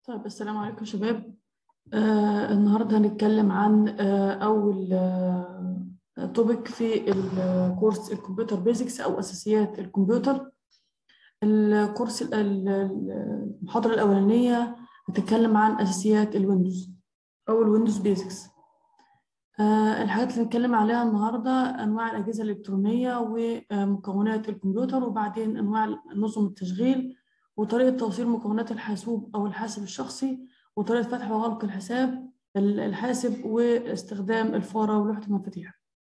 طيب السلام عليكم يا شباب آه النهارده هنتكلم عن آه أول توبيك في الكورس الكمبيوتر بيزكس أو أساسيات الكمبيوتر الكورس ال- ال- المحاضرة الأولانية هتتكلم عن أساسيات الويندوز أو الويندوز بيزكس آه الحاجات اللي هنتكلم عليها النهارده أنواع الأجهزة الإلكترونية ومكونات الكمبيوتر وبعدين أنواع نظم التشغيل وطريقة توصيل مكونات الحاسوب أو الحاسب الشخصي وطريقة فتح وغلق الحساب الحاسب واستخدام الفارة ولوحة المفاتيح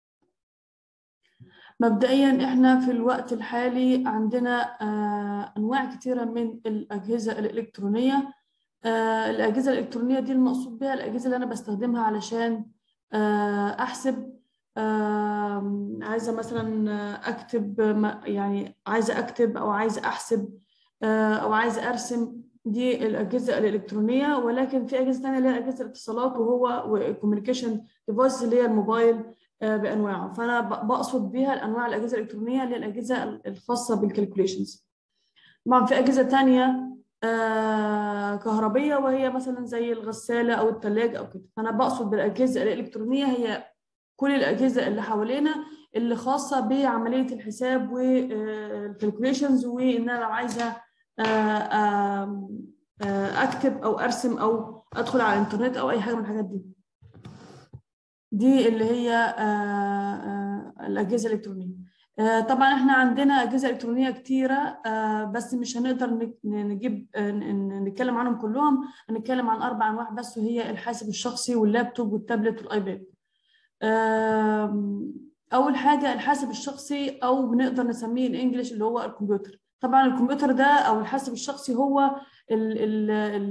مبدئيا احنا في الوقت الحالي عندنا أنواع كتيرة من الأجهزة الإلكترونية الأجهزة الإلكترونية دي المقصود بها الأجهزة اللي أنا بستخدمها علشان أحسب عايزة مثلا أكتب يعني عايزة أكتب أو عايزة أحسب او عايزه ارسم دي الاجهزه الالكترونيه ولكن في اجهزه ثانيه اللي هي اجهزه الاتصالات وهو والكوميونيكيشن ديفايس اللي هي الموبايل بانواعه فانا بقصد بيها الانواع الاجهزه الالكترونيه اللي هي الاجهزه الخاصه بالكالكوليشنز طبعا في اجهزه ثانيه كهربيه وهي مثلا زي الغساله او الثلاجه او كده فانا بقصد بالاجهزه الالكترونيه هي كل الاجهزه اللي حوالينا اللي خاصه بعمليه الحساب والكالكوليشنز وان انا لو عايزه اكتب او ارسم او ادخل على الانترنت او اي حاجه من الحاجات دي دي اللي هي الاجهزه الالكترونيه طبعا احنا عندنا اجهزه الكترونيه كتيره بس مش هنقدر نجيب نتكلم عنهم كلهم هنتكلم عن اربع انواع بس وهي الحاسب الشخصي واللابتوب والتابلت والايباد اول حاجه الحاسب الشخصي او بنقدر نسميه الانجليش اللي هو الكمبيوتر طبعا الكمبيوتر ده او الحاسب الشخصي هو ال ال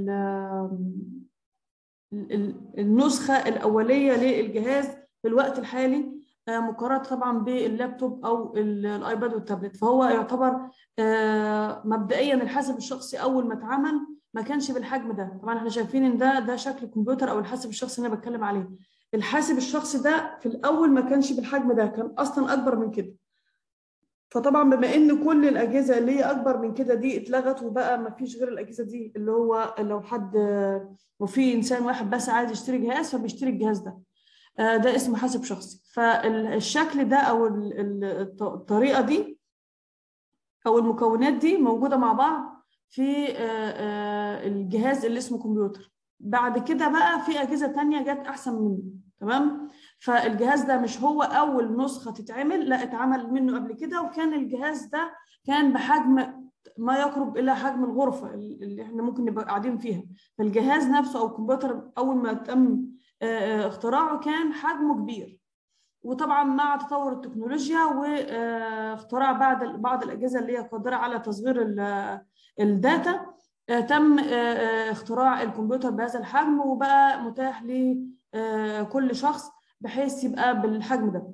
ال النسخه الاوليه للجهاز في الوقت الحالي مقارنه طبعا باللابتوب او الايباد والتابلت فهو يعتبر مبدئيا الحاسب الشخصي اول ما اتعمل ما كانش بالحجم ده طبعا احنا شايفين ان ده ده شكل الكمبيوتر او الحاسب الشخصي اللي انا بتكلم عليه الحاسب الشخصي ده في الاول ما كانش بالحجم ده كان اصلا اكبر من كده فطبعا بما ان كل الاجهزه اللي هي اكبر من كده دي اتلغت وبقى ما فيش غير الاجهزه دي اللي هو لو حد وفي انسان واحد بس عايز يشتري جهاز فبيشتري الجهاز ده ده اسمه حاسب شخصي فالشكل ده او الطريقه دي او المكونات دي موجوده مع بعض في الجهاز اللي اسمه كمبيوتر بعد كده بقى في اجهزه تانية جت احسن منه تمام فالجهاز ده مش هو اول نسخه تتعمل لا اتعمل منه قبل كده وكان الجهاز ده كان بحجم ما يقرب الى حجم الغرفه اللي احنا ممكن نبقى قاعدين فيها فالجهاز نفسه او الكمبيوتر اول ما تم اختراعه كان حجمه كبير وطبعا مع تطور التكنولوجيا واختراع بعض بعض الاجهزه اللي هي قادره على تصغير الداتا تم اختراع الكمبيوتر بهذا الحجم وبقى متاح لكل شخص بحيث يبقى بالحجم ده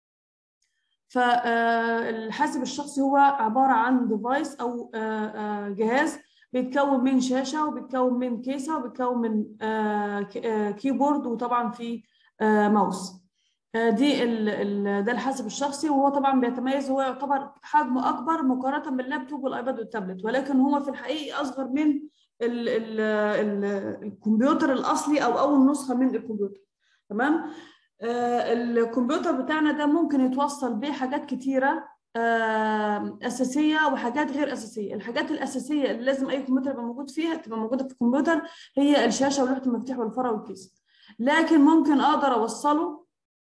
فالحاسب الشخصي هو عبارة عن ديفايس أو جهاز بيتكون من شاشة وبيتكون من كيسة وبيتكون من كيبورد وطبعا في ماوس دي ال ال ده الحاسب الشخصي وهو طبعا بيتميز هو يعتبر حجمه اكبر مقارنه باللابتوب والايباد والتابلت ولكن هو في الحقيقه اصغر من ال ال ال الكمبيوتر الاصلي او اول نسخه من الكمبيوتر تمام آه الكمبيوتر بتاعنا ده ممكن يتوصل بحاجات كتيره آه اساسيه وحاجات غير اساسيه الحاجات الاساسيه اللي لازم اي كمبيوتر يبقى موجود فيها تبقى موجوده في الكمبيوتر هي الشاشه ولوحه المفاتيح والفاره والكيس لكن ممكن اقدر اوصله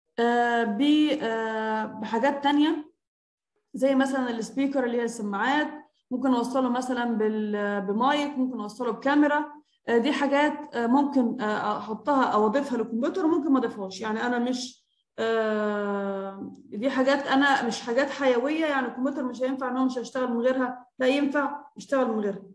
بحاجات تانية زي مثلا السبيكر اللي هي السماعات ممكن اوصله مثلا بمايك ممكن اوصله بكاميرا دي حاجات ممكن احطها او اضيفها للكمبيوتر وممكن ما اضيفهاش يعني انا مش دي حاجات انا مش حاجات حيويه يعني الكمبيوتر مش هينفع ان هو مش هيشتغل من غيرها لا ينفع يشتغل من غيرها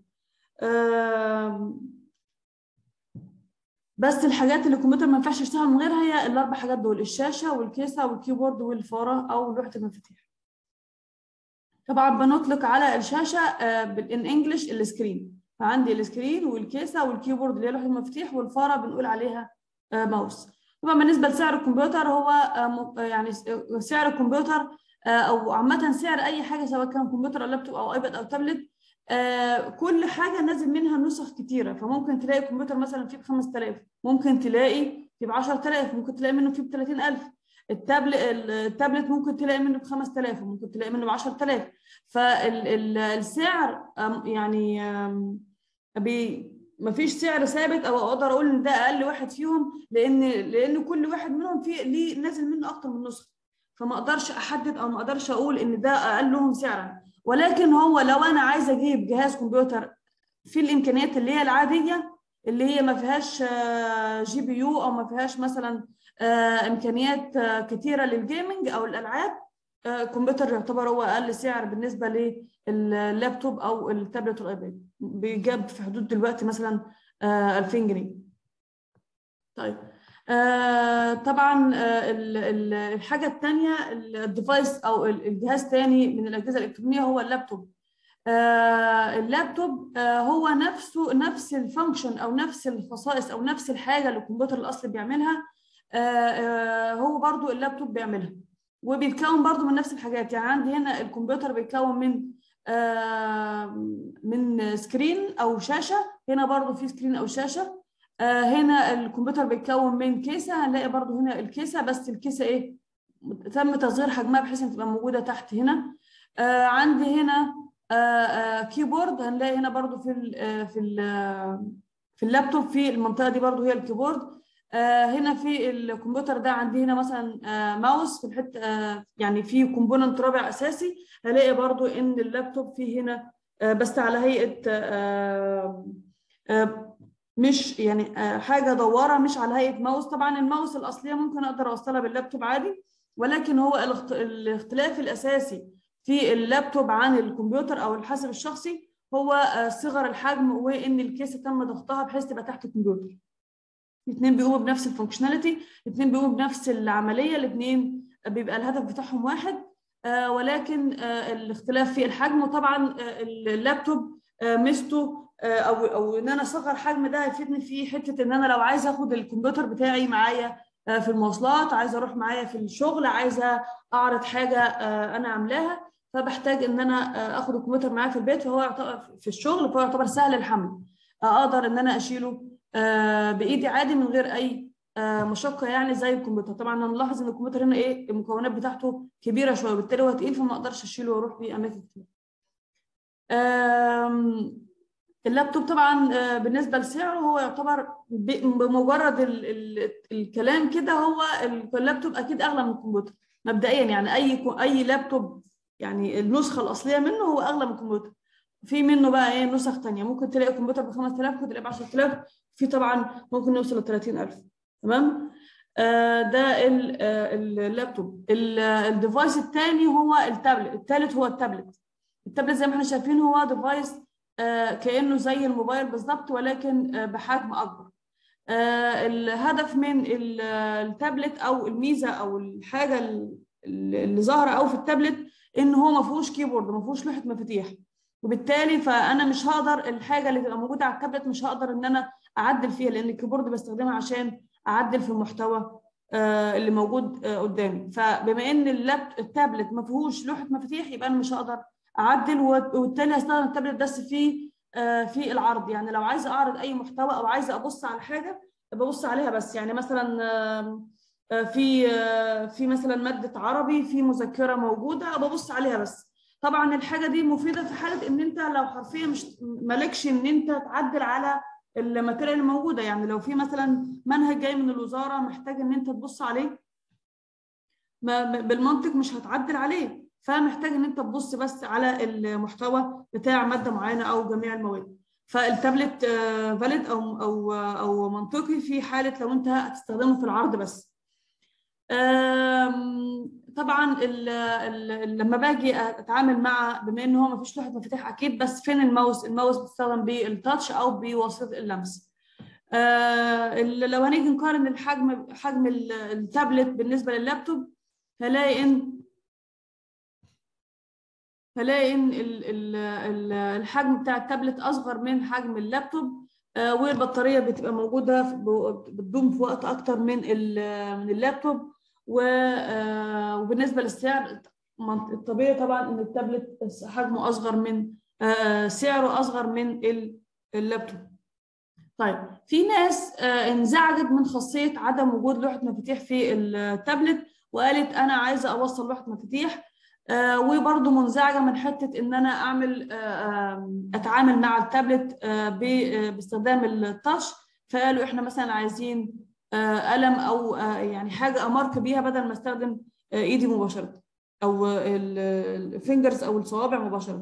بس الحاجات اللي الكمبيوتر ما ينفعش يشتغل من غيرها هي الاربع حاجات دول الشاشه والكيسه والكيبورد والفاره او لوحه المفاتيح طبعا بنطلق على الشاشه بالان انجلش السكرين فعندي السكرين والكيسه والكيبورد اللي هي لوحه المفاتيح والفاره بنقول عليها ماوس طبعا بالنسبه لسعر الكمبيوتر هو يعني سعر الكمبيوتر او عامه سعر اي حاجه سواء كان كمبيوتر او لابتوب او ايباد او تابلت آه كل حاجه نازل منها نسخ كتيره فممكن تلاقي كمبيوتر مثلا فيه ب 5000 ممكن تلاقي فيه ب 10000 ممكن تلاقي منه فيه ب 30000 التابلت التابلت ممكن تلاقي منه ب 5000 وممكن تلاقي منه ب 10000 فالسعر يعني بي ما فيش سعر ثابت او اقدر اقول ان ده اقل واحد فيهم لان لان كل واحد منهم فيه ليه نازل منه اكتر من نسخه فما اقدرش احدد او ما اقدرش اقول ان ده اقلهم سعرا ولكن هو لو انا عايزه اجيب جهاز كمبيوتر في الامكانيات اللي هي العاديه اللي هي ما فيهاش جي بي يو او ما فيهاش مثلا امكانيات كتيره للجيمنج او الالعاب الكمبيوتر يعتبر هو اقل سعر بالنسبه لللابتوب او التابلت والايباد بيجاب في حدود دلوقتي مثلا 2000 جنيه طيب آه طبعا آه الحاجه الثانيه الديفايس او الجهاز الثاني من الاجهزه الالكترونيه هو اللابتوب آه اللابتوب هو نفسه نفس الفانكشن او نفس الخصائص او نفس الحاجه اللي الكمبيوتر الاصلي بيعملها هو برضو اللابتوب بيعملها وبيتكون برضو من نفس الحاجات يعني عندي هنا الكمبيوتر بيتكون من من سكرين او شاشه هنا برضو في سكرين او شاشه هنا الكمبيوتر بيتكون من كيسه هنلاقي برضو هنا الكيسه بس الكيسه ايه تم تصغير حجمها بحيث ان تبقى موجوده تحت هنا عندي هنا كيبورد هنلاقي هنا برضو في ال في ال في اللابتوب في المنطقه دي برضو هي الكيبورد هنا في الكمبيوتر ده عندي هنا مثلا ماوس في الحته يعني في كومبوننت رابع اساسي هلاقي برضو ان اللابتوب فيه هنا بس على هيئه مش يعني حاجه دواره مش على هيئه ماوس طبعا الماوس الاصليه ممكن اقدر اوصلها باللابتوب عادي ولكن هو الاختلاف الاساسي في اللابتوب عن الكمبيوتر او الحاسب الشخصي هو صغر الحجم وان الكيسه تم ضغطها بحيث تبقى تحت الكمبيوتر الاثنين بيقوموا بنفس الفانكشناليتي الاثنين بيقوموا بنفس العمليه الاثنين بيبقى الهدف بتاعهم واحد آه ولكن آه الاختلاف في الحجم وطبعا آه اللابتوب ميزته او او ان انا اصغر حجم ده هيفيدني في حته ان انا لو عايزه اخد الكمبيوتر بتاعي معايا في المواصلات عايزه اروح معايا في الشغل عايزه اعرض حاجه انا عاملاها فبحتاج ان انا اخد الكمبيوتر معايا في البيت فهو يعتبر في الشغل فهو يعتبر سهل الحمل اقدر ان انا اشيله بايدي عادي من غير اي مشقه يعني زي الكمبيوتر طبعا هنلاحظ ان الكمبيوتر هنا ايه المكونات بتاعته كبيره شويه وبالتالي هو تقيل فما اقدرش اشيله واروح بيه اماكن كتير اللابتوب طبعا بالنسبه لسعره هو يعتبر بمجرد ال ال الكلام كده هو اللابتوب اكيد اغلى من الكمبيوتر مبدئيا يعني اي اي لابتوب يعني النسخه الاصليه منه هو اغلى من الكمبيوتر في منه بقى ايه نسخ ثانيه ممكن تلاقي كمبيوتر ب 5000 ممكن تلاقي ب 10000 في طبعا ممكن يوصل ل 30000 تمام آه ده اللابتوب الديفايس الثاني هو التابلت الثالث هو التابلت التابلت زي ما احنا شايفين هو ديفايس آه كانه زي الموبايل بالظبط ولكن آه بحجم اكبر الهدف من التابلت او الميزه او الحاجه اللي ظاهره قوي في التابلت ان هو ما فيهوش كيبورد ما فيهوش لوحه مفاتيح وبالتالي فانا مش هقدر الحاجه اللي تبقى موجوده على التابلت مش هقدر ان انا اعدل فيها لان الكيبورد بستخدمها عشان اعدل في المحتوى اللي موجود قدامي فبما ان اللابت التابلت ما فيهوش لوحه مفاتيح يبقى انا مش هقدر اعدل وبالتالي هستخدم التابلت بس في في العرض يعني لو عايزه اعرض اي محتوى او عايزه ابص على حاجه ببص عليها بس يعني مثلا في في مثلا ماده عربي في مذكره موجوده ببص عليها بس طبعا الحاجه دي مفيده في حاله ان انت لو حرفيا مش مالكش ان انت تعدل على الماتيريال الموجوده يعني لو في مثلا منهج جاي من الوزاره محتاج ان انت تبص عليه ما بالمنطق مش هتعدل عليه فمحتاج ان انت تبص بس على المحتوى بتاع ماده معينه او جميع المواد فالتابلت فاليد او او او منطقي في حاله لو انت هتستخدمه في العرض بس طبعا ال ال لما باجي اتعامل مع بما ان هو ما فيش لوحه مفاتيح اكيد بس فين الماوس الماوس بيستخدم بالتاتش او بواسطه اللمس آه لو هنيجي نقارن الحجم حجم التابلت بالنسبه لللابتوب هلاقي ان هلاقي ان الحجم بتاع التابلت اصغر من حجم اللابتوب آه والبطاريه بتبقى موجوده بتدوم في وقت اكتر من من اللابتوب وبالنسبه للسعر الطبيعي طبعا ان التابلت حجمه اصغر من سعره اصغر من اللابتوب طيب في ناس انزعجت من خاصيه عدم وجود لوحه مفاتيح في التابلت وقالت انا عايزه اوصل لوحه مفاتيح وبرضه منزعجه من حته ان انا اعمل اتعامل مع التابلت باستخدام التاتش فقالوا احنا مثلا عايزين قلم او يعني حاجه امارك بيها بدل ما استخدم ايدي مباشره او الفينجرز او الصوابع مباشره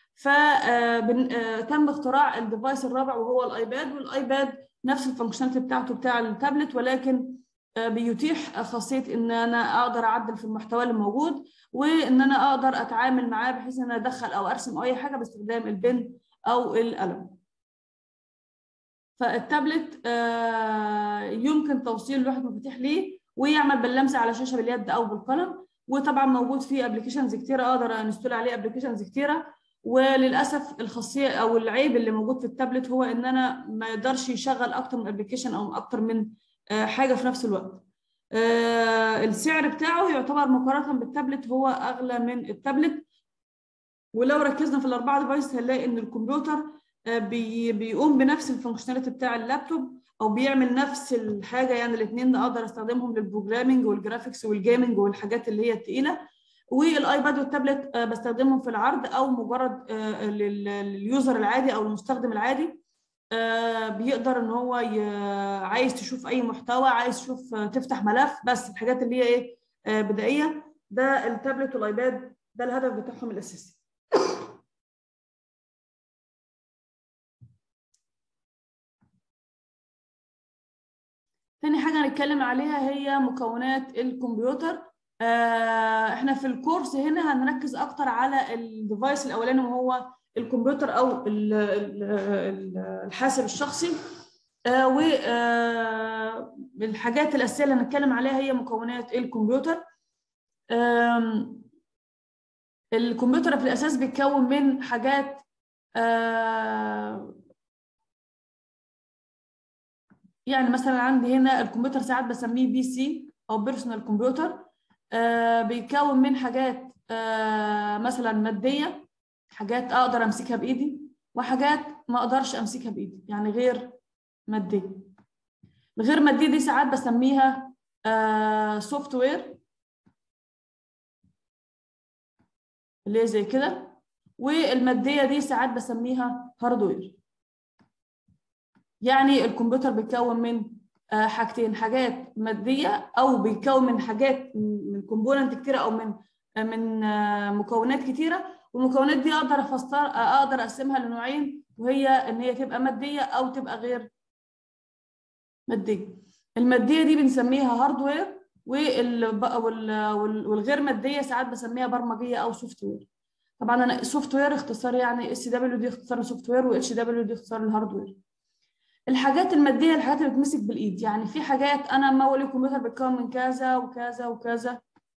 فتم اختراع الديفايس الرابع وهو الايباد والايباد نفس الفانكشناليتي بتاعته بتاع التابلت ولكن بيتيح خاصيه ان انا اقدر اعدل في المحتوى اللي موجود وان انا اقدر اتعامل معاه بحيث ان انا ادخل او ارسم او اي حاجه باستخدام البن او القلم فالتابلت يمكن توصيل لوحه مفاتيح ليه ويعمل باللمسه على شاشه باليد او بالقلم وطبعا موجود فيه ابلكيشنز كتيره اقدر انستول عليه ابلكيشنز كتيره وللاسف الخاصيه او العيب اللي موجود في التابلت هو ان انا ما يقدرش يشغل اكتر من ابلكيشن او اكتر من حاجه في نفس الوقت السعر بتاعه يعتبر مقارنه بالتابلت هو اغلى من التابلت ولو ركزنا في الاربعه ديفايس هنلاقي ان الكمبيوتر بي بيقوم بنفس الفانكشناليتي بتاع اللابتوب او بيعمل نفس الحاجه يعني الاثنين اقدر استخدمهم للبروجرامينج والجرافيكس والجيمنج والحاجات اللي هي الثقيله والايباد والتابلت بستخدمهم في العرض او مجرد لليوزر العادي او المستخدم العادي بيقدر ان هو عايز تشوف اي محتوى عايز تشوف تفتح ملف بس الحاجات اللي هي ايه بدائيه ده التابلت والايباد ده الهدف بتاعهم الاساسي تاني حاجه هنتكلم عليها هي مكونات الكمبيوتر احنا في الكورس هنا هنركز اكتر على الديفايس الاولاني وهو الكمبيوتر او الحاسب الشخصي والحاجات الاساسيه اللي هنتكلم عليها هي مكونات الكمبيوتر الكمبيوتر في الاساس بيتكون من حاجات يعني مثلا عندي هنا الكمبيوتر ساعات بسميه بي سي او بيرسونال كمبيوتر بيتكون من حاجات مثلا ماديه حاجات اقدر امسكها بايدي وحاجات ما اقدرش امسكها بايدي يعني غير ماديه الغير ماديه دي ساعات بسميها سوفت وير اللي هي زي كده والماديه دي ساعات بسميها هاردوير يعني الكمبيوتر بيتكون من حاجتين حاجات ماديه او بيتكون من حاجات من كومبوننت كتيره او من من مكونات كتيره والمكونات دي اقدر افسر اقدر اقسمها لنوعين وهي ان هي تبقى ماديه او تبقى غير ماديه الماديه دي بنسميها هاردوير والغير ماديه ساعات بسميها برمجيه او سوفت وير طبعا انا سوفت وير اختصار يعني اس دبليو دي اختصار لسوفت وير واتش دبليو دي اختصار للهاردوير الحاجات الماديه الحاجات اللي بتمسك بالايد يعني في حاجات انا مول الكمبيوتر بيتكون من كذا وكذا وكذا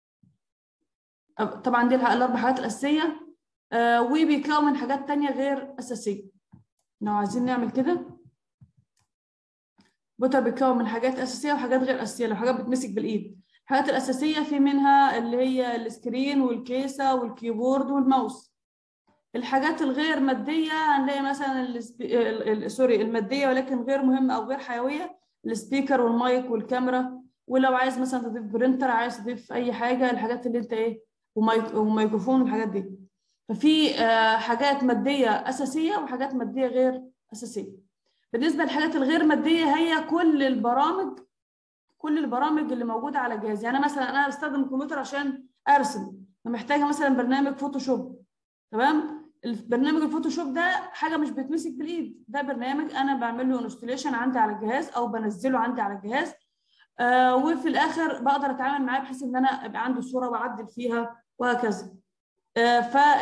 طبعا دي الاربع حاجات الاساسيه آه وبيكون من حاجات تانية غير اساسيه لو عايزين نعمل كده الكمبيوتر بيتكون من حاجات اساسيه وحاجات غير اساسيه لو حاجات بتمسك بالايد الحاجات الاساسيه في منها اللي هي السكرين والكيسه والكيبورد والماوس الحاجات الغير ماديه هنلاقي مثلا سوري الماديه ولكن غير مهمه او غير حيويه السبيكر والمايك والكاميرا ولو عايز مثلا تضيف برينتر عايز تضيف اي حاجه الحاجات اللي انت ايه ومايك وميكروفون والحاجات دي ففي حاجات ماديه اساسيه وحاجات ماديه غير اساسيه بالنسبه للحاجات الغير ماديه هي كل البرامج كل البرامج اللي موجوده على الجهاز يعني مثلا انا بستخدم الكمبيوتر عشان ارسم محتاجه مثلا برنامج فوتوشوب تمام البرنامج الفوتوشوب ده حاجه مش بتمسك بالايد ده برنامج انا بعمل له انستليشن عندي على الجهاز او بنزله عندي على الجهاز آه وفي الاخر بقدر اتعامل معاه بحيث ان انا ابقى عندي صوره واعدل فيها وهكذا آه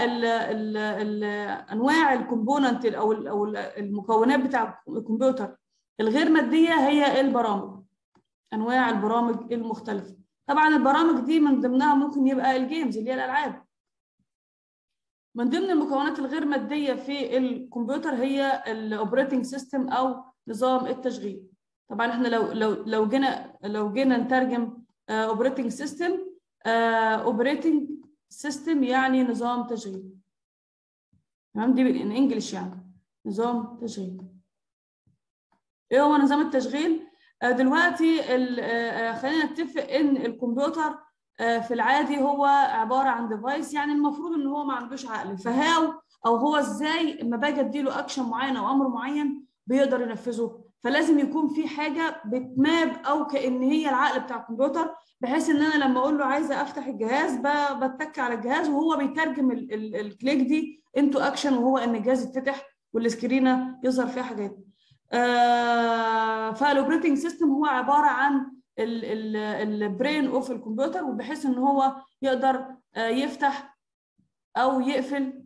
فالانواع الكومبوننت او او المكونات بتاع الكمبيوتر الغير ماديه هي البرامج انواع البرامج المختلفه طبعا البرامج دي من ضمنها ممكن يبقى الجيمز اللي هي الالعاب من ضمن المكونات الغير ماديه في الكمبيوتر هي الاوبريتنج سيستم او نظام التشغيل طبعا احنا لو لو لو جينا لو جينا نترجم اوبريتنج سيستم اوبريتنج سيستم يعني نظام تشغيل تمام دي بالانجلش يعني نظام تشغيل ايه هو نظام التشغيل آه دلوقتي ال- آه، آه، خلينا نتفق ان الكمبيوتر آه، في العادي هو عباره عن ديفايس يعني المفروض ان هو ما عندوش عقل فهاو او هو ازاي اما باجي اديله اكشن معين او امر معين بيقدر ينفذه فلازم يكون في حاجه بتماب او كان هي العقل بتاع الكمبيوتر بحيث ان انا لما اقول له عايزه افتح الجهاز ب- بتك على الجهاز وهو بيترجم ال- ال- الكليك دي انتو اكشن وهو ان الجهاز يتفتح والسكرينه يظهر فيها حاجات آه فالاوبريتنج سيستم هو عباره عن البرين اوف الكمبيوتر وبحيث ان هو يقدر آه يفتح او يقفل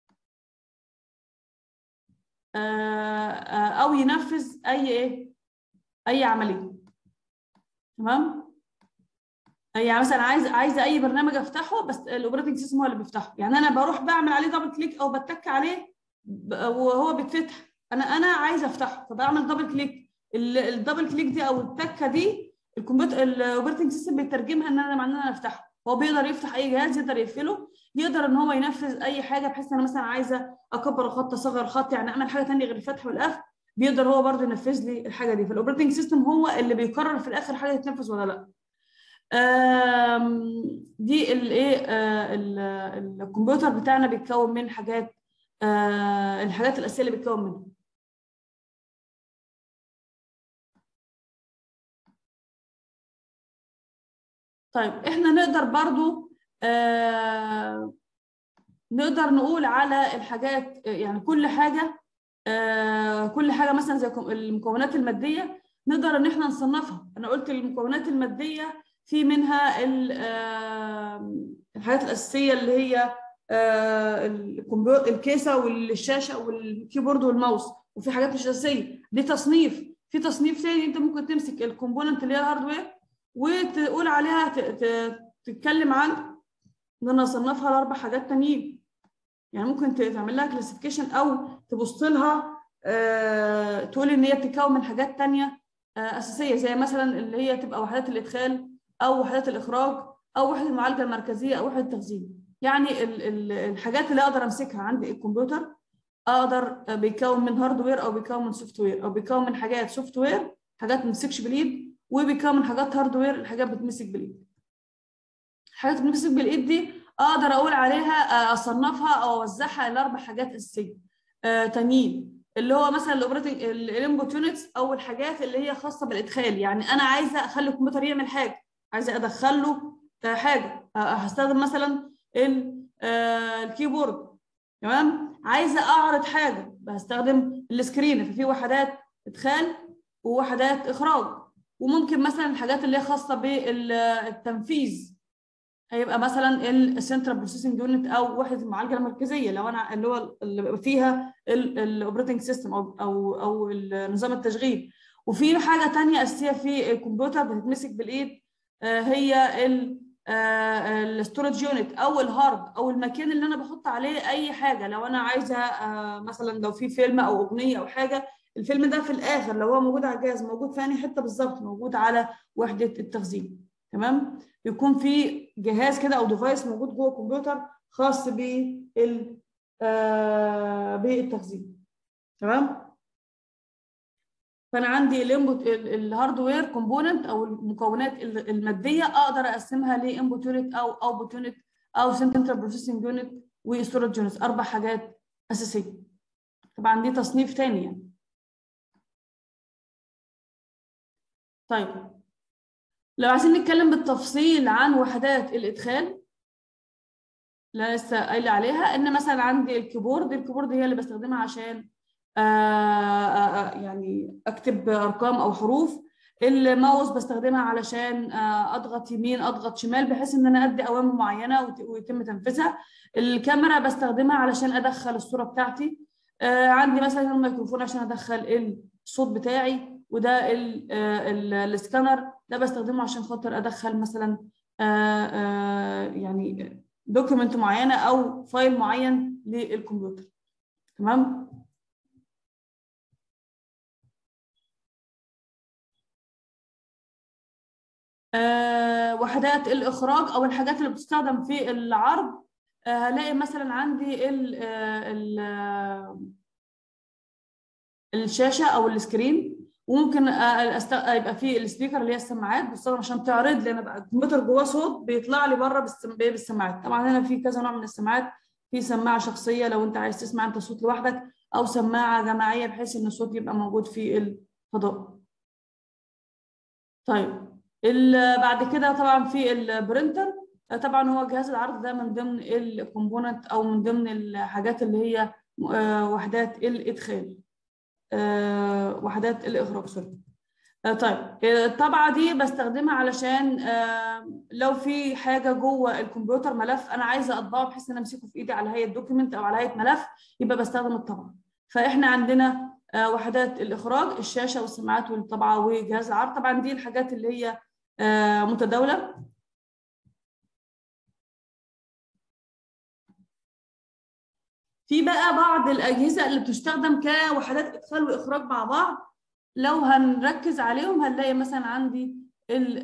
آه آه او ينفذ اي ايه اي عمليه تمام يعني مثلا عايز عايزه اي برنامج افتحه بس الاوبريتنج سيستم هو اللي بيفتحه يعني انا بروح بعمل عليه دبل كليك او بتك عليه ب- وهو بيتفتح انا انا عايزه افتحه فبعمل دبل كليك ال- الدبل كليك دي او التكه دي الكمبيوتر الاوبريتنج سيستم بيترجمها ان انا معناه ان انا افتحه هو بيقدر يفتح اي جهاز يقدر يقفله يقدر ان هو ينفذ اي حاجه بحيث ان انا مثلا عايزه اكبر خط اصغر خط يعني اعمل حاجه ثانيه غير الفتح والقفل بيقدر هو برضه ينفذ لي الحاجه دي فالاوبريتنج سيستم هو اللي بيقرر في الاخر حاجه تتنفذ ولا لا آم، دي الايه آه، ال- الكمبيوتر بتاعنا بيتكون من حاجات آه، الحاجات الاساسيه اللي بيتكون منها طيب احنا نقدر برضو آه، نقدر نقول على الحاجات يعني كل حاجه آه، كل حاجه مثلا زي كم- المكونات الماديه نقدر ان احنا نصنفها انا قلت المكونات الماديه في منها ال- آه، الحاجات الاساسيه اللي هي آه، الكمبيوتر الكيسه والشاشه والكيبورد والماوس وفي حاجات مش اساسيه دي تصنيف في تصنيف تاني انت ممكن تمسك الكومبوننت اللي هي الهاردوير وتقول عليها ت- ت- تتكلم عن ان انا اصنفها لاربع حاجات تانيين يعني ممكن ت- تعمل لها كلاسيفيكيشن او تبص لها آه، تقول ان هي بتتكون من حاجات تانية آه، اساسيه زي مثلا اللي هي تبقى وحدات الادخال او وحدات الاخراج او وحده المعالجه المركزيه او وحده التخزين يعني ال- ال- الحاجات اللي اقدر امسكها عندي الكمبيوتر اقدر آه، بيكون من هاردوير او بيكون من سوفت وير او بيكون من حاجات سوفت وير حاجات ما بتمسكش بالايد وبيكون من حاجات هاردوير الحاجات بتمسك بالايد الحاجات اللي بتمسك بالايد دي اقدر اقول عليها آه، اصنفها او اوزعها لاربع حاجات اساسيه آه، تانيين اللي هو مثلا الاوبريتنج الانبوت يونتس او الحاجات اللي هي خاصه بالادخال يعني انا عايزه اخلي الكمبيوتر يعمل حاجه عايزه ادخل له آه، حاجه آه، هستخدم مثلا ال- آه، الكيبورد تمام عايزه اعرض حاجه بستخدم السكرين ففي وحدات ادخال ووحدات اخراج وممكن مثلا الحاجات اللي هي خاصه بالتنفيذ هيبقى مثلا السنترال بروسيسنج يونت او وحده المعالجه المركزيه لو انا اللي هو اللي بيبقى فيها الاوبريتنج سيستم او او او نظام التشغيل وفي حاجه تانية اساسيه في الكمبيوتر بتتمسك بالايد آه، هي الستورج يونت او الهارد او المكان اللي انا بحط عليه اي حاجه لو انا عايزه آه، مثلا لو في فيلم او اغنيه او حاجه الفيلم ده في الاخر لو هو موجود على الجهاز موجود في انهي حته بالظبط موجود على وحده التخزين تمام يكون في جهاز كده او ديفايس موجود جوه الكمبيوتر خاص بال آه، بالتخزين تمام فانا عندي الانبوت الهاردوير كومبوننت او المكونات الماديه اقدر اقسمها لانبوت يونت او اوتبوت يونت او سنترال بروسيسنج يونت وستورج يونت اربع حاجات اساسيه طبعا دي تصنيف تاني يعني طيب لو عايزين نتكلم بالتفصيل عن وحدات الادخال اللي انا لسه قايله عليها ان مثلا عندي الكيبورد الكيبورد هي اللي بستخدمها عشان آه، آه، آه، يعني اكتب ارقام او حروف الماوس بستخدمها علشان آه، اضغط يمين اضغط شمال بحيث ان انا ادي اوامر معينه وت- ويتم تنفيذها الكاميرا بستخدمها علشان ادخل الصوره بتاعتي آه، عندي مثلا الميكروفون عشان ادخل الصوت بتاعي وده ال- آه، ال- السكانر ده بستخدمه عشان خاطر ادخل مثلا آه، آه، يعني دوكيمنت معينه او فايل معين للكمبيوتر تمام آه، وحدات الإخراج أو الحاجات اللي بتستخدم في العرض هلاقي مثلا عندي ال ال الشاشه او السكرين وممكن أست... يبقى في السبيكر اللي هي السماعات بستخدم عشان تعرض لي انا بقى الكمبيوتر جواه صوت بيطلع لي بره بالسم... بالسماعات طبعا هنا في كذا نوع من السماعات في سماعه شخصيه لو انت عايز تسمع انت صوت لوحدك او سماعه جماعيه بحيث ان الصوت يبقى موجود في الفضاء طيب بعد كده طبعا في البرينتر طبعا هو جهاز العرض ده من ضمن الكومبوننت او من ضمن الحاجات اللي هي وحدات الادخال وحدات الاخراج سوري طيب الطبعه دي بستخدمها علشان لو في حاجه جوه الكمبيوتر ملف انا عايزه اطبعه بحيث ان انا امسكه في ايدي على هيئه دوكيمنت او على هيئه ملف يبقى بستخدم الطبعه فاحنا عندنا وحدات الاخراج الشاشه والسماعات والطبعه وجهاز العرض طبعا دي الحاجات اللي هي متداوله في بقى بعض الاجهزه اللي بتستخدم كوحدات ادخال واخراج مع بعض لو هنركز عليهم هنلاقي مثلا عندي ال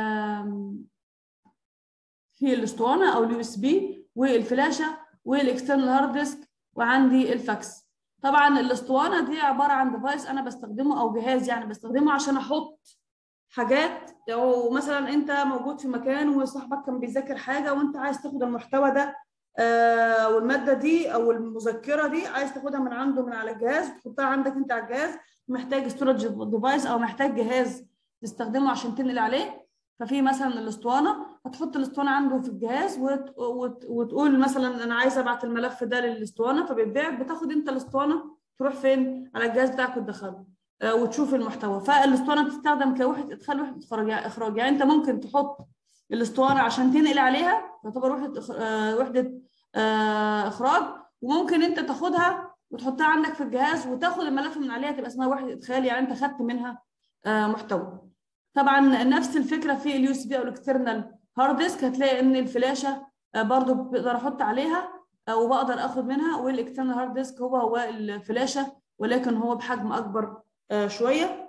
في الاسطوانه او اليو اس بي والفلاشه والاكسترنال هارد ديسك وعندي الفاكس طبعا الاسطوانه دي عباره عن ديفايس انا بستخدمه او جهاز يعني بستخدمه عشان احط حاجات لو مثلا انت موجود في مكان وصاحبك كان بيذاكر حاجه وانت عايز تاخد المحتوى ده آه والماده دي او المذكره دي عايز تاخدها من عنده من على الجهاز تحطها عندك انت على الجهاز محتاج ستورج ديفايس او محتاج جهاز تستخدمه عشان تنقل عليه ففي مثلا الاسطوانه هتحط الاسطوانه عنده في الجهاز وت... وت... وتقول مثلا انا عايز ابعت الملف ده للاسطوانه فبيتباع بتاخد انت الاسطوانه تروح فين على الجهاز بتاعك وتدخله آه وتشوف المحتوى فالاسطوانه بتستخدم كوحده ادخال وحده اخراج اخراج يعني انت ممكن تحط الاسطوانه عشان تنقل عليها تعتبر وحده آه وحده آه اخراج وممكن انت تاخدها وتحطها عندك في الجهاز وتاخد الملف من عليها تبقى اسمها وحده ادخال يعني انت خدت منها آه محتوى طبعا نفس الفكره في اليو اس بي او الاكسترنال هارد ديسك هتلاقي ان الفلاشه آه برضو بقدر احط عليها آه وبقدر اخد منها والاكسترنال هارد ديسك هو هو الفلاشه ولكن هو بحجم اكبر شويه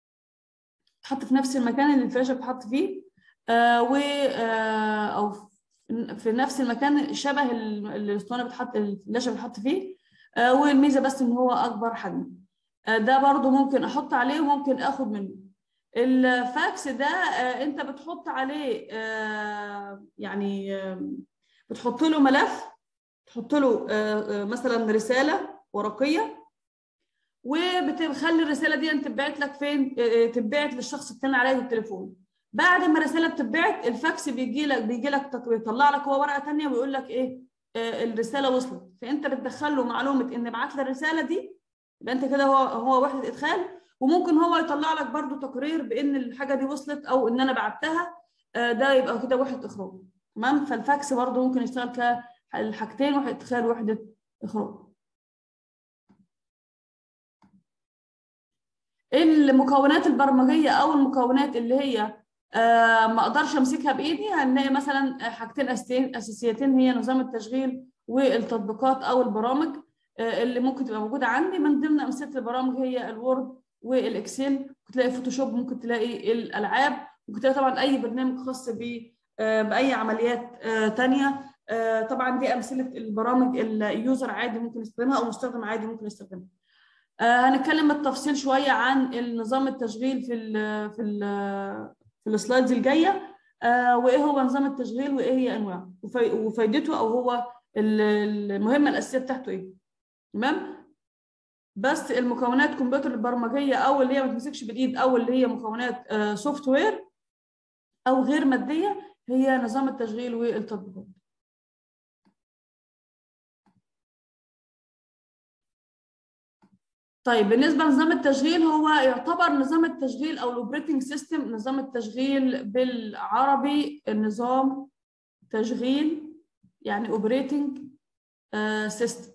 تحط في نفس المكان اللي الفلاشه بتحط فيه و او في نفس المكان شبه الاسطوانه بتحط الفلاشه بتحط فيه والميزه بس ان هو اكبر حجم ده برضو ممكن احط عليه وممكن اخد منه الفاكس ده انت بتحط عليه يعني بتحط له ملف تحط له مثلا رساله ورقيه وبتخلي الرساله دي تتبعت لك فين تتبعت للشخص الثاني على التليفون بعد ما الرساله بتتبعت الفاكس بيجي لك بيجي لك بيطلع لك هو ورقه ثانيه ويقول لك ايه آه الرساله وصلت فانت بتدخل له معلومه ان ابعت لي الرساله دي يبقى انت كده هو هو وحده ادخال وممكن هو يطلع لك برده تقرير بان الحاجه دي وصلت او ان انا بعتها آه ده يبقى كده وحده اخراج تمام فالفاكس برده ممكن يشتغل كالحاجتين وحده ادخال وحده اخراج المكونات البرمجيه او المكونات اللي هي آه ما اقدرش امسكها بايدي هنلاقي مثلا حاجتين اساسيتين هي نظام التشغيل والتطبيقات او البرامج آه اللي ممكن تبقى موجوده عندي من ضمن امثله البرامج هي الوورد والاكسل ممكن تلاقي فوتوشوب ممكن تلاقي الالعاب ممكن تلاقي طبعا اي برنامج خاص ب آه باي عمليات ثانيه طبعا دي امثله البرامج اليوزر عادي ممكن يستخدمها او مستخدم عادي ممكن يستخدمها هنتكلم بالتفصيل شويه عن النظام التشغيل في ال في ال في السلايدز الجايه آه وايه هو نظام التشغيل وايه هي انواعه وفائدته او هو المهمه الاساسيه بتاعته ايه تمام بس المكونات كمبيوتر البرمجيه او اللي هي ما تمسكش بالايد او اللي هي مكونات آه سوفت وير او غير ماديه هي نظام التشغيل والتطبيقات طيب بالنسبه لنظام التشغيل هو يعتبر نظام التشغيل او الاوبريتنج سيستم نظام التشغيل بالعربي النظام تشغيل يعني اوبريتنج سيستم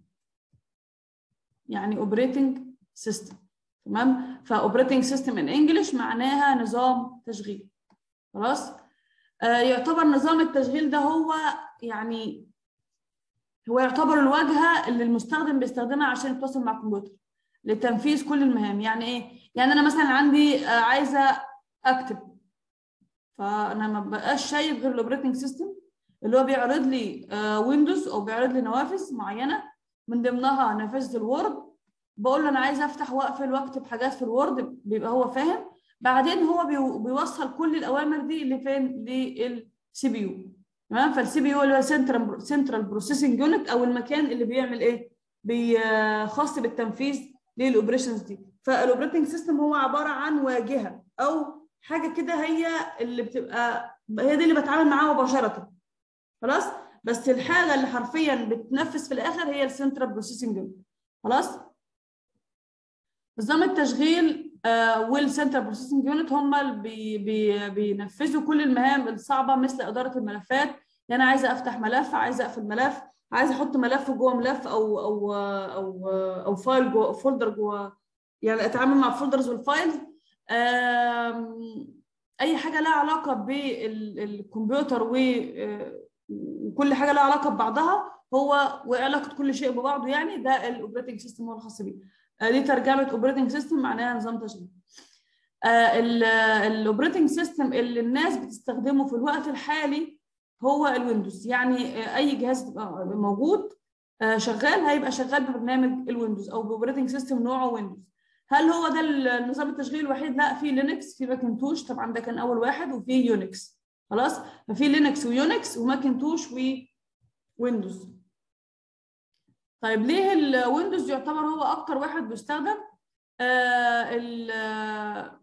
يعني اوبريتنج سيستم تمام فاوبريتنج سيستم ان انجلش معناها نظام تشغيل خلاص آه يعتبر نظام التشغيل ده هو يعني هو يعتبر الواجهه اللي المستخدم بيستخدمها عشان يتواصل مع الكمبيوتر لتنفيذ كل المهام يعني ايه يعني انا مثلا عندي عايزه اكتب فانا ما بقاش شايف غير الاوبريتنج سيستم اللي هو بيعرض لي ويندوز او بيعرض لي نوافذ معينه من ضمنها نافذه الوورد بقول له انا عايز افتح واقفل واكتب حاجات في الوورد بيبقى هو فاهم بعدين هو بيوصل كل الاوامر دي لفين للسي بي يو تمام فالسي بي يو اللي هو سنترال سنترال بروسيسنج يونت او المكان اللي بيعمل ايه خاص بالتنفيذ للاوبريشنز دي فالاوبريتنج سيستم هو عباره عن واجهه او حاجه كده هي اللي بتبقى هي دي اللي بتعامل معاها مباشره خلاص بس الحاجه اللي حرفيا بتنفذ في الاخر هي السنترال بروسيسنج يونت خلاص نظام التشغيل آه والسنترال بروسيسنج يونت هم اللي بي بي بينفذوا كل المهام الصعبه مثل اداره الملفات يعني انا عايزه افتح ملف عايزه اقفل ملف عايزه احط ملف جوه ملف او او او او فايل جوه فولدر جوه يعني اتعامل مع الفولدرز والفايلز اي حاجه لها علاقه بالكمبيوتر وكل حاجه لها علاقه ببعضها هو وعلاقه كل شيء ببعضه يعني ده الاوبريتنج سيستم هو الخاص بيه دي ترجمه اوبريتنج سيستم معناها نظام تشغيل الاوبريتنج سيستم اللي الناس بتستخدمه في الوقت الحالي هو الويندوز يعني اي جهاز تبقى موجود شغال هيبقى شغال ببرنامج الويندوز او باوبريتنج سيستم نوعه ويندوز هل هو ده النظام التشغيل الوحيد لا في لينكس في ماكنتوش طبعا ده كان اول واحد وفي يونكس خلاص ففي لينكس ويونكس وماكنتوش وويندوز طيب ليه الويندوز يعتبر هو اكتر واحد بيستخدم آه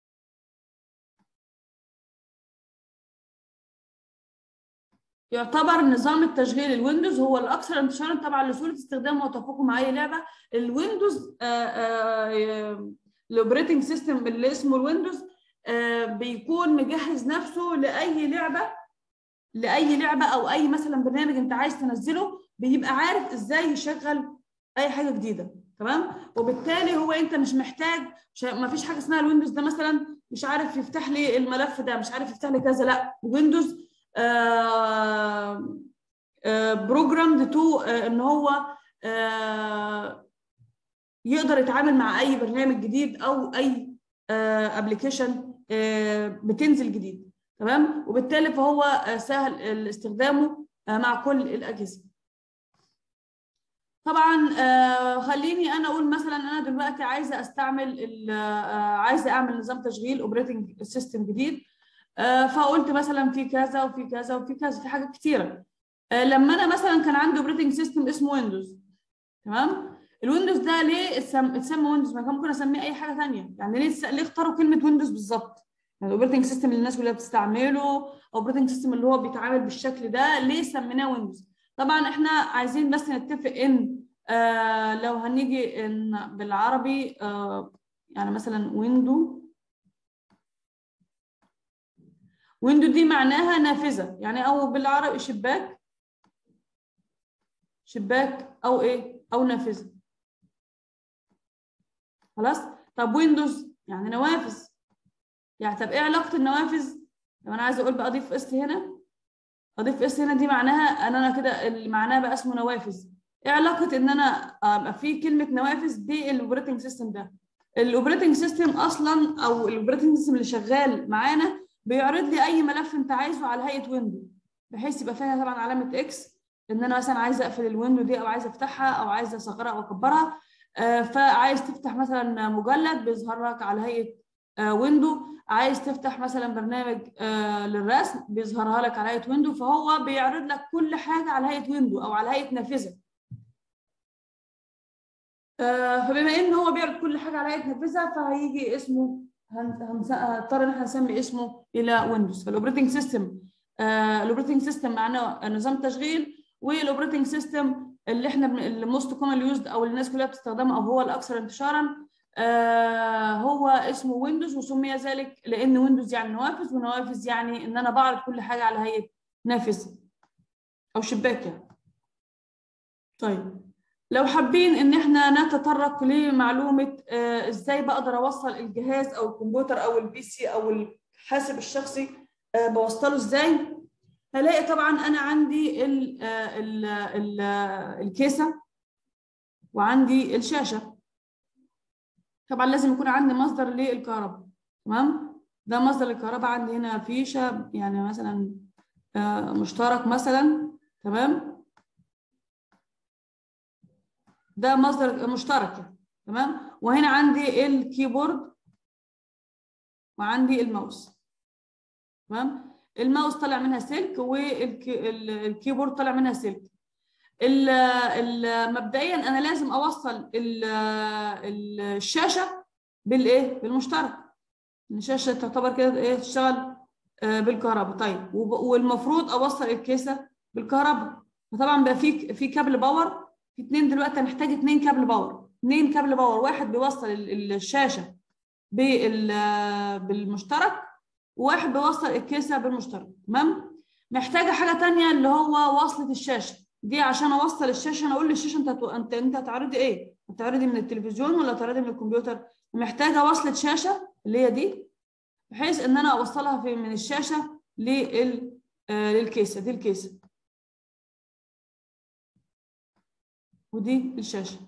يعتبر نظام التشغيل الويندوز هو الاكثر انتشارا طبعا لسهوله استخدامه وتوافقه مع اي لعبه الويندوز الاوبريتنج سيستم اللي اسمه الويندوز بيكون مجهز نفسه لاي لعبه لاي لعبه او اي مثلا برنامج انت عايز تنزله بيبقى عارف ازاي يشغل اي حاجه جديده تمام وبالتالي هو انت مش محتاج مش ما فيش حاجه اسمها الويندوز ده مثلا مش عارف يفتح لي الملف ده مش عارف يفتح لي كذا لا ويندوز بروجرامد تو ان هو آه يقدر يتعامل مع اي برنامج جديد او اي ابلكيشن آه بتنزل جديد تمام وبالتالي فهو سهل استخدامه مع كل الاجهزه طبعا آه خليني انا اقول مثلا انا دلوقتي عايزه استعمل عايزه اعمل نظام تشغيل اوبريتنج سيستم جديد فقلت مثلا في كذا وفي كذا وفي كذا في حاجات كتيره لما انا مثلا كان عندي اوبريتنج سيستم اسمه ويندوز تمام الويندوز ده ليه اتسمى ويندوز ما كان ممكن اسميه اي حاجه ثانيه يعني ليه ليه اختاروا كلمه ويندوز بالظبط يعني الاوبريتنج سيستم اللي الناس كلها بتستعمله اوبريتنج سيستم اللي هو بيتعامل بالشكل ده ليه سميناه ويندوز طبعا احنا عايزين بس نتفق ان آه لو هنيجي ان بالعربي آه يعني مثلا ويندو ويندو دي معناها نافذة يعني أو بالعربي شباك شباك أو إيه أو نافذة خلاص طب ويندوز يعني نوافذ يعني طب إيه علاقة النوافذ لو أنا عايزة أقول بقى أضيف اس هنا أضيف اس هنا دي معناها أن أنا كده اللي معناها بقى اسمه نوافذ إيه علاقة إن أنا أبقى في كلمة نوافذ بالأوبريتنج سيستم ده الأوبريتنج سيستم أصلا أو الأوبريتنج سيستم اللي شغال معانا بيعرض لي اي ملف انت عايزه على هيئه ويندو بحيث يبقى فيها طبعا علامه اكس ان انا مثلا عايزه اقفل الويندو دي او عايزه افتحها او عايزه اصغرها او اكبرها آه فعايز تفتح مثلا مجلد بيظهر لك على هيئه آه ويندو عايز تفتح مثلا برنامج آه للرسم بيظهرها لك على هيئه ويندو فهو بيعرض لك كل حاجه على هيئه ويندو او على هيئه نافذه فبما ان هو بيعرض كل حاجه على هيئه نافذه فهيجي اسمه هنضطر ان احنا نسمي اسمه الى ويندوز فالاوبريتنج سيستم الاوبريتنج سيستم معناه نظام تشغيل والاوبريتنج سيستم اللي احنا الموست كومن يوزد او اللي الناس كلها بتستخدمه او هو الاكثر انتشارا آه هو اسمه ويندوز وسمي ذلك لان ويندوز يعني نوافذ ونوافذ يعني ان انا بعرض كل حاجه على هيئه نافذه او شباك يعني. طيب لو حابين ان احنا نتطرق لمعلومه آه ازاي بقدر اوصل الجهاز او الكمبيوتر او البي سي او الحاسب الشخصي آه بوصله ازاي هلاقي طبعا انا عندي ال ال ال الكيسه وعندي الشاشه طبعا لازم يكون عندي مصدر للكهرباء تمام ده مصدر الكهرباء عندي هنا فيشه يعني مثلا آه، مشترك مثلا تمام ده مصدر مشترك يعني تمام وهنا عندي الكيبورد وعندي الماوس تمام الماوس طالع منها سلك والكيبورد طالع منها سلك ال- ال- مبدئيا انا لازم اوصل ال- ال- الشاشه بالايه بالمشترك الشاشه تعتبر كده ايه تشتغل آه، بالكهرباء طيب وب- والمفروض اوصل الكيسه بالكهرباء فطبعا بقى في في كابل باور في اتنين دلوقتي هنحتاج اتنين كابل باور اتنين كابل باور واحد بيوصل ال- الشاشه بال- بالمشترك وواحد بيوصل الكيسه بالمشترك تمام محتاجه حاجه تانية اللي هو وصله الشاشه دي عشان اوصل الشاشه انا اقول للشاشه انت هتو- انت انت هتعرضي ايه هتعرضي من التلفزيون ولا هتعرضي من الكمبيوتر محتاجه وصله شاشه اللي هي دي بحيث ان انا اوصلها في من الشاشه لل آه، للكيسه دي الكيسه ودي الشاشه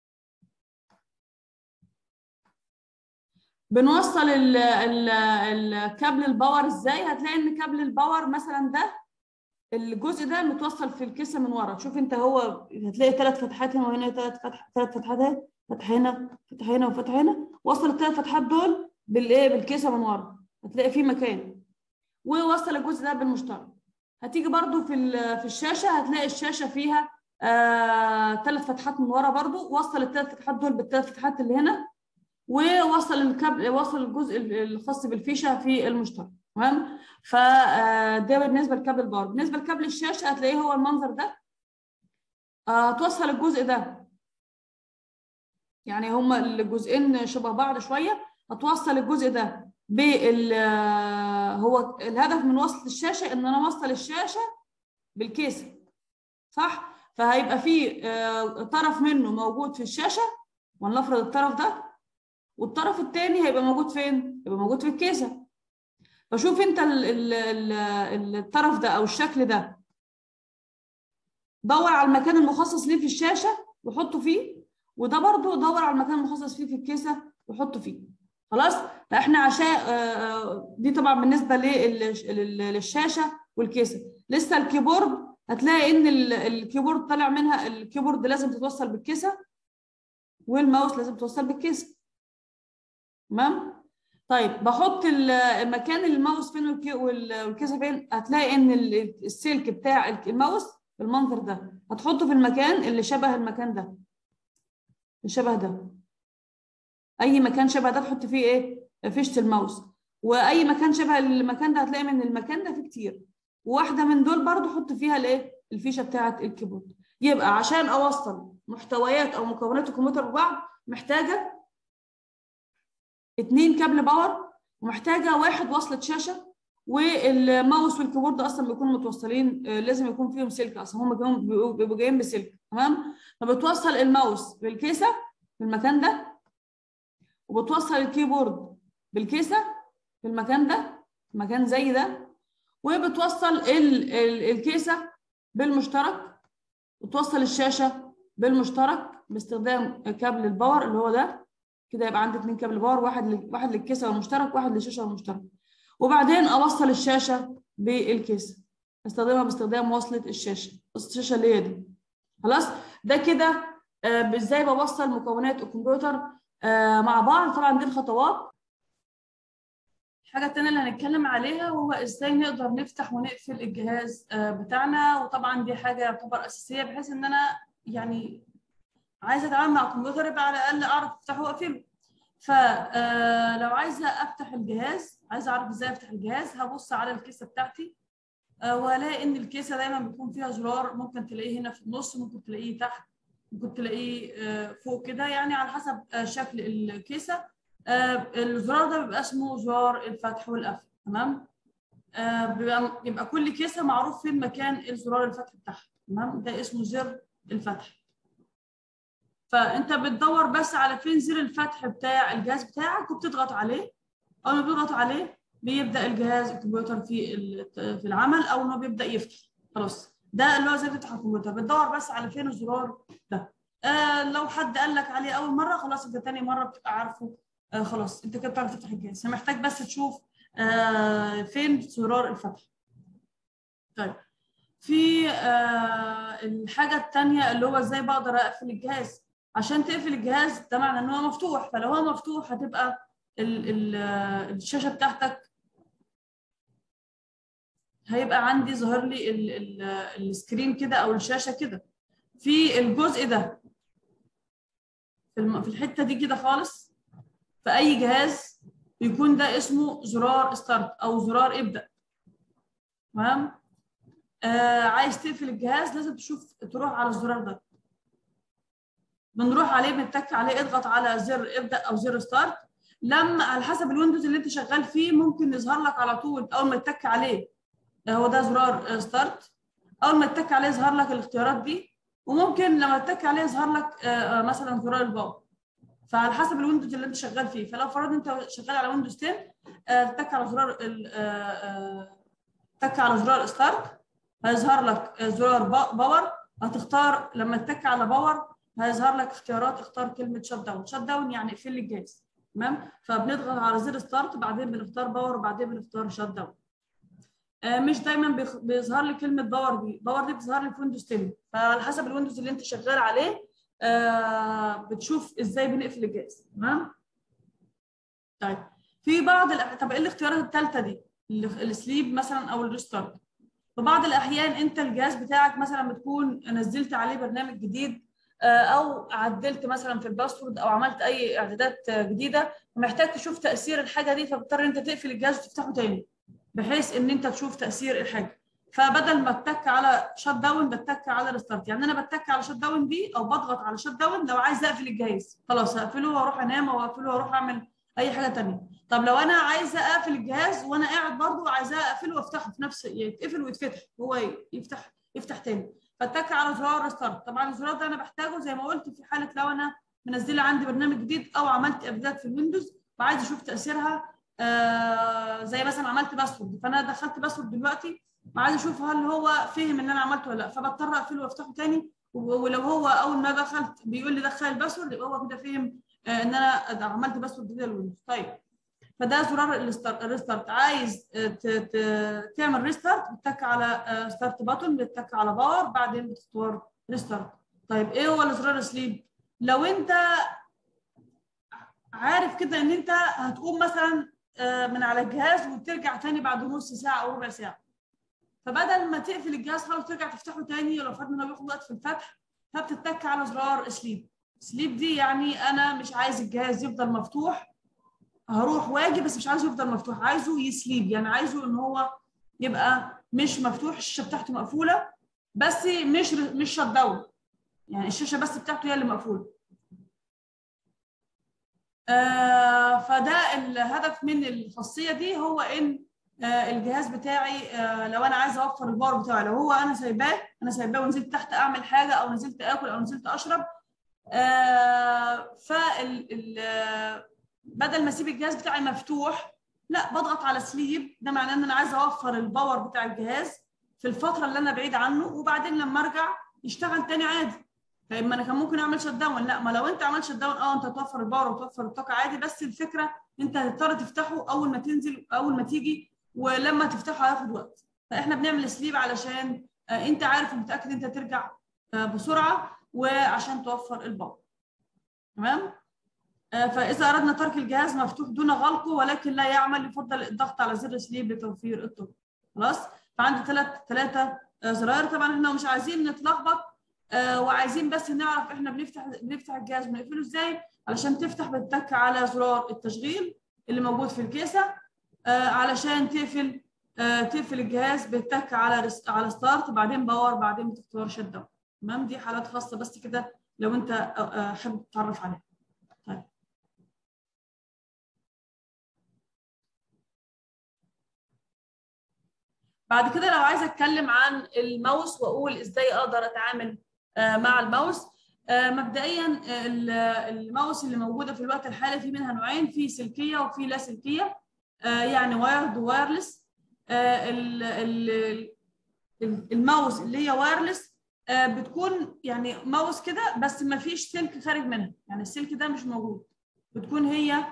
بنوصل ال- ال- الكابل الباور ازاي هتلاقي ان كابل الباور مثلا ده الجزء ده متوصل في الكيسه من ورا شوف انت هو هتلاقي ثلاث فتحات هنا وهنا ثلاث فتح ثلاث فتحات اهي فتحه هنا فتحه هنا وفتحه هنا وصل الثلاث فتحات دول بالايه بالكيسه من ورا هتلاقي في مكان ووصل الجزء ده بالمشترك هتيجي برضو في ال- في الشاشه هتلاقي الشاشه فيها آه ثلاث فتحات من ورا برضو وصل الثلاث فتحات دول بالثلاث فتحات اللي هنا ووصل الكابل وصل الجزء الخاص بالفيشه في المشترك تمام فده بالنسبه لكابل الباور بالنسبه لكابل الشاشه هتلاقيه هو المنظر ده آه، توصل الجزء ده يعني هما الجزئين شبه بعض شويه هتوصل الجزء ده بال آه، هو الهدف من وصل الشاشه ان انا اوصل الشاشه بالكيسه صح فهيبقى في آه، طرف منه موجود في الشاشه ولنفرض الطرف ده والطرف الثاني هيبقى موجود فين يبقى موجود في الكيسه فشوف انت ال ال ال الطرف ده او الشكل ده دور على المكان المخصص ليه في الشاشه وحطه فيه وده برضو دور على المكان المخصص فيه في الكيسه وحطه فيه خلاص فاحنا عشان آه، آه، دي طبعا بالنسبه لل- لل- للشاشه والكيسه لسه الكيبورد هتلاقي ان ال- الكيبورد طالع منها الكيبورد لازم تتوصل بالكيسه والماوس لازم توصل بالكيسه تمام طيب بحط ال- مكان الماوس فين والكي- وال- والكيسه فين هتلاقي ان ال- السلك بتاع الماوس بالمنظر ده هتحطه في المكان اللي شبه المكان ده اللي شبه ده اي مكان شبه ده تحط فيه ايه فيشه الماوس واي مكان شبه المكان ده هتلاقي من المكان ده فيه كتير وواحده من دول برضو حط فيها الايه الفيشه بتاعه الكيبورد يبقى عشان اوصل محتويات او مكونات الكمبيوتر ببعض محتاجه اتنين كابل باور ومحتاجه واحد وصله شاشه والماوس والكيبورد اصلا بيكونوا متوصلين آه، لازم يكون فيهم سلك اصلا هم بيبقوا- بيبقوا بيبقوا جايين بسلك تمام فبتوصل الماوس بالكيسه في المكان ده وبتوصل الكيبورد بالكيسه في المكان ده مكان زي ده وبتوصل ال ال الكيسه بالمشترك وتوصل الشاشه بالمشترك باستخدام كابل الباور اللي هو ده كده يبقى عندي اتنين كابل باور واحد لل- واحد للكيسه والمشترك واحد للشاشه والمشترك وبعدين اوصل الشاشه بالكيسه استخدمها باستخدام وصله الشاشه وصله الشاشه اللي هي دي خلاص ده كده آه، ازاي بوصل مكونات الكمبيوتر آه، مع بعض طبعا دي الخطوات الحاجه الثانيه اللي هنتكلم عليها هو ازاي نقدر نفتح ونقفل الجهاز آه، بتاعنا وطبعا دي حاجه يعتبر اساسيه بحيث ان انا يعني عايزه اتعامل مع الكمبيوتر يبقى على الاقل اعرف افتحه واقفله فلو عايزه افتح الجهاز عايزه اعرف ازاي افتح الجهاز هبص على الكيسه بتاعتي آه، وهلاقي ان الكيسه دايما بيكون فيها زرار ممكن تلاقيه هنا في النص ممكن تلاقيه تحت ممكن تلاقيه آه، فوق كده يعني على حسب آه، شكل الكيسه آه، الزرار ده بيبقى اسمه زرار الفتح والقفل تمام آه، بيبقى يبقى كل كيسه معروف فين مكان الزرار الفتح بتاعها تمام ده اسمه زر الفتح فانت بتدور بس على فين زر الفتح بتاع الجهاز بتاعك وبتضغط عليه اول ما بتضغط عليه بيبدا الجهاز الكمبيوتر في ال- في العمل او انه بيبدا يفتح خلاص ده اللي هو زي تفتح الكمبيوتر بتدور بس على فين الزرار ده آه لو حد قال لك عليه اول مره خلاص انت تاني مره بتبقى عارفه آه خلاص انت كده بتعرف تفتح الجهاز محتاج بس تشوف آه فين زرار الفتح طيب في آه الحاجه الثانيه اللي هو ازاي بقدر اقفل الجهاز عشان تقفل الجهاز ده معنى ان هو مفتوح فلو هو مفتوح هتبقى ال ال الشاشه بتاعتك هيبقى عندي ظاهر لي ال ال السكرين كده او الشاشه كده في الجزء ده في, الم... في الحته دي كده خالص في اي جهاز بيكون ده اسمه زرار ستارت او زرار ابدا تمام آه عايز تقفل الجهاز لازم تشوف تروح على الزرار ده بنروح عليه بنتك عليه اضغط على زر ابدا او زر ستارت لما على حسب الويندوز اللي انت شغال فيه ممكن يظهر لك على طول اول ما تتك عليه هو ده زرار ستارت اول ما تتك عليه يظهر لك الاختيارات دي وممكن لما تتك عليه يظهر لك مثلا زرار الباور فعلى حسب الويندوز اللي انت شغال فيه فلو فرضنا انت شغال على ويندوز 10 تك على زرار تك على زرار ستارت هيظهر لك زرار باور هتختار لما تتك على باور هيظهر لك اختيارات اختار كلمه شت داون شت داون يعني اقفل لي الجهاز تمام فبنضغط على زر ستارت بعدين بنختار باور وبعدين بنختار شت داون مش دايما بيظهر لي كلمه باور دي باور دي بتظهر لي في ويندوز 10 فعلى حسب الويندوز اللي انت شغال عليه آه بتشوف ازاي بنقفل الجهاز تمام طيب في بعض الأح... طب ايه الاختيارات الثالثه دي السليب مثلا او الريستارت في بعض الاحيان انت الجهاز بتاعك مثلا بتكون نزلت عليه برنامج جديد او عدلت مثلا في الباسورد او عملت اي اعدادات جديده ومحتاج تشوف تاثير الحاجه دي فبتضطر انت تقفل الجهاز وتفتحه تاني بحيث ان انت تشوف تاثير الحاجه فبدل ما اتك على شت داون بتك على ريستارت يعني انا بتك على شت داون دي او بضغط على شت داون لو عايز اقفل الجهاز خلاص هقفله واروح انام او اقفله واروح اعمل اي حاجه ثانيه طب لو انا عايزه اقفل الجهاز وانا قاعد برضه عايزاه اقفله وافتحه في نفس يتقفل ويتفتح هو يفتح يفتح تاني فاتك على زرار ريستارت طبعا الزرار ده انا بحتاجه زي ما قلت في حاله لو انا منزله عندي برنامج جديد او عملت ابداعات في الويندوز وعايز اشوف تاثيرها آه زي مثلا عملت باسورد فانا دخلت باسورد دلوقتي وعايز اشوف هل هو فهم ان انا عملته ولا لا فبضطر اقفله وافتحه تاني ولو هو اول ما دخلت بيقول لي دخل الباسورد يبقى هو كده فهم آه ان انا عملت باسورد جديد للويندوز طيب فده زرار الريستارت عايز تعمل ريستارت بتتك على ستارت باتون بتتك على باور بعدين بتختار ريستارت طيب ايه هو الزرار سليب لو انت عارف كده ان انت هتقوم مثلا من على الجهاز وترجع تاني بعد نص ساعه او ربع ساعه فبدل ما تقفل الجهاز خالص وترجع تفتحه تاني لو فرضنا انه بياخد وقت في الفتح فبتتك على زرار سليب سليب دي يعني انا مش عايز الجهاز يفضل مفتوح هروح واجي بس مش عايزه يفضل مفتوح عايزه يسليب يعني عايزه ان هو يبقى مش مفتوح الشاشه بتاعته مقفوله بس مش مش شت داون يعني الشاشه بس بتاعته هي اللي مقفوله آه فده الهدف من الخاصيه دي هو ان آه الجهاز بتاعي آه لو انا عايزه اوفر الباور بتاعي لو هو انا سايباه انا سايباه ونزلت تحت اعمل حاجه او نزلت اكل او نزلت اشرب آه فال بدل ما اسيب الجهاز بتاعي مفتوح لا بضغط على سليب ده معناه ان انا عايزه اوفر الباور بتاع الجهاز في الفتره اللي انا بعيد عنه وبعدين لما ارجع يشتغل تاني عادي طيب ما انا كان ممكن اعمل شت داون لا ما لو انت عملت شت داون اه انت هتوفر الباور وتوفر الطاقه عادي بس الفكره انت هتضطر تفتحه اول ما تنزل اول ما تيجي ولما تفتحه هياخد وقت فاحنا بنعمل سليب علشان آه انت عارف ومتاكد انت ترجع آه بسرعه وعشان توفر الباور تمام فإذا أردنا ترك الجهاز مفتوح دون غلقه ولكن لا يعمل يفضل الضغط على زر سليب لتوفير الطاقة. خلاص؟ فعندي ثلاث ثلاثة زراير طبعا احنا مش عايزين نتلخبط وعايزين بس نعرف احنا بنفتح بنفتح الجهاز بنقفله ازاي علشان تفتح بتتك على زرار التشغيل اللي موجود في الكيسة علشان تقفل تقفل الجهاز بتتك على على ستارت بعدين باور بعدين بتختار شت داون تمام دي حالات خاصة بس كده لو انت حابب تتعرف عليها. طيب. بعد كده لو عايزه اتكلم عن الماوس واقول ازاي اقدر اتعامل مع الماوس مبدئيا الماوس اللي موجوده في الوقت الحالي في منها نوعين في سلكيه وفي لا سلكيه يعني وايرد ووايرلس الماوس اللي هي وايرلس بتكون يعني ماوس كده بس ما فيش سلك خارج منها يعني السلك ده مش موجود بتكون هي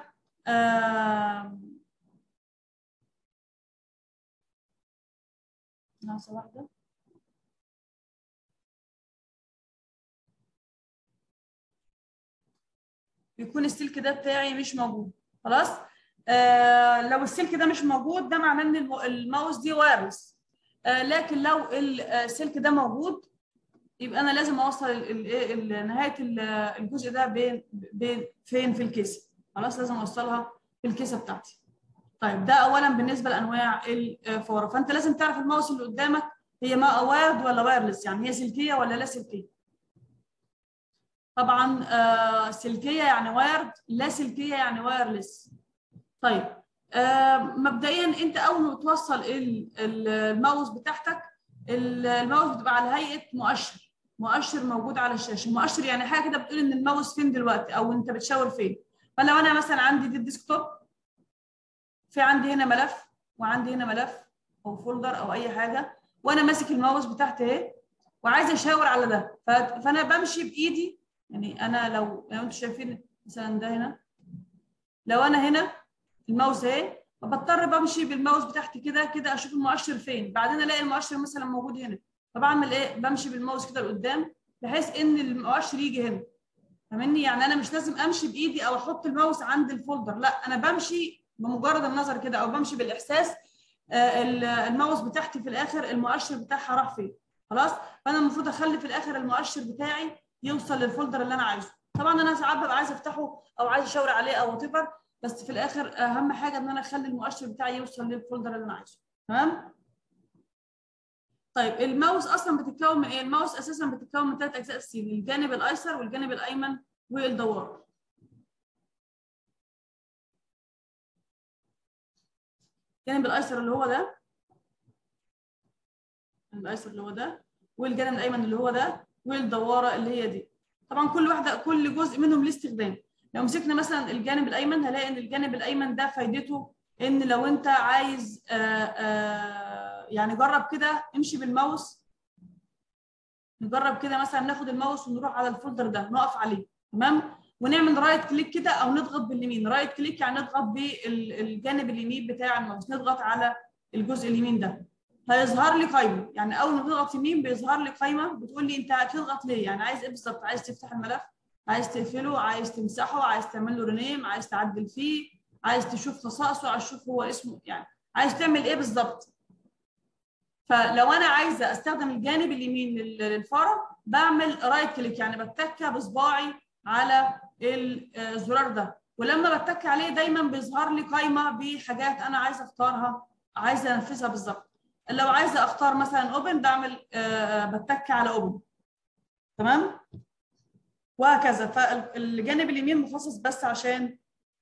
لحظه واحده يكون السلك ده بتاعي مش موجود خلاص آه لو السلك ده مش موجود ده معناه ان الم- الماوس دي وايرلس آه لكن لو السلك ده موجود يبقى انا لازم اوصل ال- ال- إيه ال- نهايه ال- الجزء ده بين بين فين في الكيسه خلاص لازم اوصلها في الكيسه بتاعتي طيب ده اولا بالنسبه لانواع الفوره فانت لازم تعرف الماوس اللي قدامك هي ما وايرد ولا وايرلس يعني هي سلكيه ولا لا سلكيه طبعا آه سلكيه يعني وايرد لا سلكيه يعني وايرلس طيب آه مبدئيا انت اول ما بتوصل ال- ال- الماوس بتاعتك ال- الماوس بتبقى على هيئه مؤشر مؤشر موجود على الشاشه مؤشر يعني حاجه كده بتقول ان الماوس فين دلوقتي او انت بتشاور فين فلو انا مثلا عندي دي الديسكتوب في عندي هنا ملف وعندي هنا ملف او فولدر او اي حاجه وانا ماسك الماوس بتاعتي اهي وعايزه اشاور على ده ف- فانا بمشي بايدي يعني انا لو لو انتم شايفين مثلا ده هنا لو انا هنا الماوس اهي فبضطر بمشي بالماوس بتاعتي كده كده اشوف المؤشر فين بعدين الاقي المؤشر مثلا موجود هنا فبعمل ايه بمشي بالماوس كده لقدام بحيث ان المؤشر يجي هنا فاهمني يعني انا مش لازم امشي بايدي او احط الماوس عند الفولدر لا انا بمشي بمجرد النظر كده او بمشي بالاحساس آه، ال- الماوس بتاعتي في الاخر المؤشر بتاعها راح فين خلاص فانا المفروض اخلي في الاخر المؤشر بتاعي يوصل للفولدر اللي انا عايزه طبعا انا ساعات ببقى عايزه افتحه او عايزه اشاور عليه او وات بس في الاخر اهم حاجه ان انا اخلي المؤشر بتاعي يوصل للفولدر اللي انا عايزه تمام طيب الماوس اصلا بتتكون من ايه الماوس اساسا بتتكون من ثلاث اجزاء اساسيين الجانب الايسر والجانب الايمن والدوار الجانب الايسر اللي هو ده الجانب الايسر اللي هو ده والجانب الايمن اللي هو ده والدواره اللي هي دي طبعا كل واحده كل جزء منهم ليه استخدام لو مسكنا مثلا الجانب الايمن هلاقي ان الجانب الايمن ده فايدته ان لو انت عايز آآ آآ يعني جرب كده امشي بالماوس نجرب كده مثلا ناخد الماوس ونروح على الفولدر ده نقف عليه تمام ونعمل رايت كليك كده او نضغط باليمين رايت كليك يعني نضغط بالجانب اليمين بتاع الماوس نضغط على الجزء اليمين ده هيظهر لي قائمه يعني اول ما تضغط يمين بيظهر لي قائمه بتقول لي انت هتضغط ليه يعني عايز ايه بالظبط عايز تفتح الملف عايز تقفله عايز تمسحه عايز تعمل له رينيم عايز تعدل فيه عايز تشوف خصائصه عايز تشوف هو اسمه يعني عايز تعمل ايه بالظبط فلو انا عايزه استخدم الجانب اليمين لل- للفاره بعمل رايت كليك يعني بتك بصباعي على الزرار ده ولما بتك عليه دايما بيظهر لي قائمه بحاجات انا عايزه اختارها عايزه انفذها بالظبط لو عايزه اختار مثلا اوبن بعمل آه، بتك على اوبن تمام وهكذا فالجانب اليمين مخصص بس عشان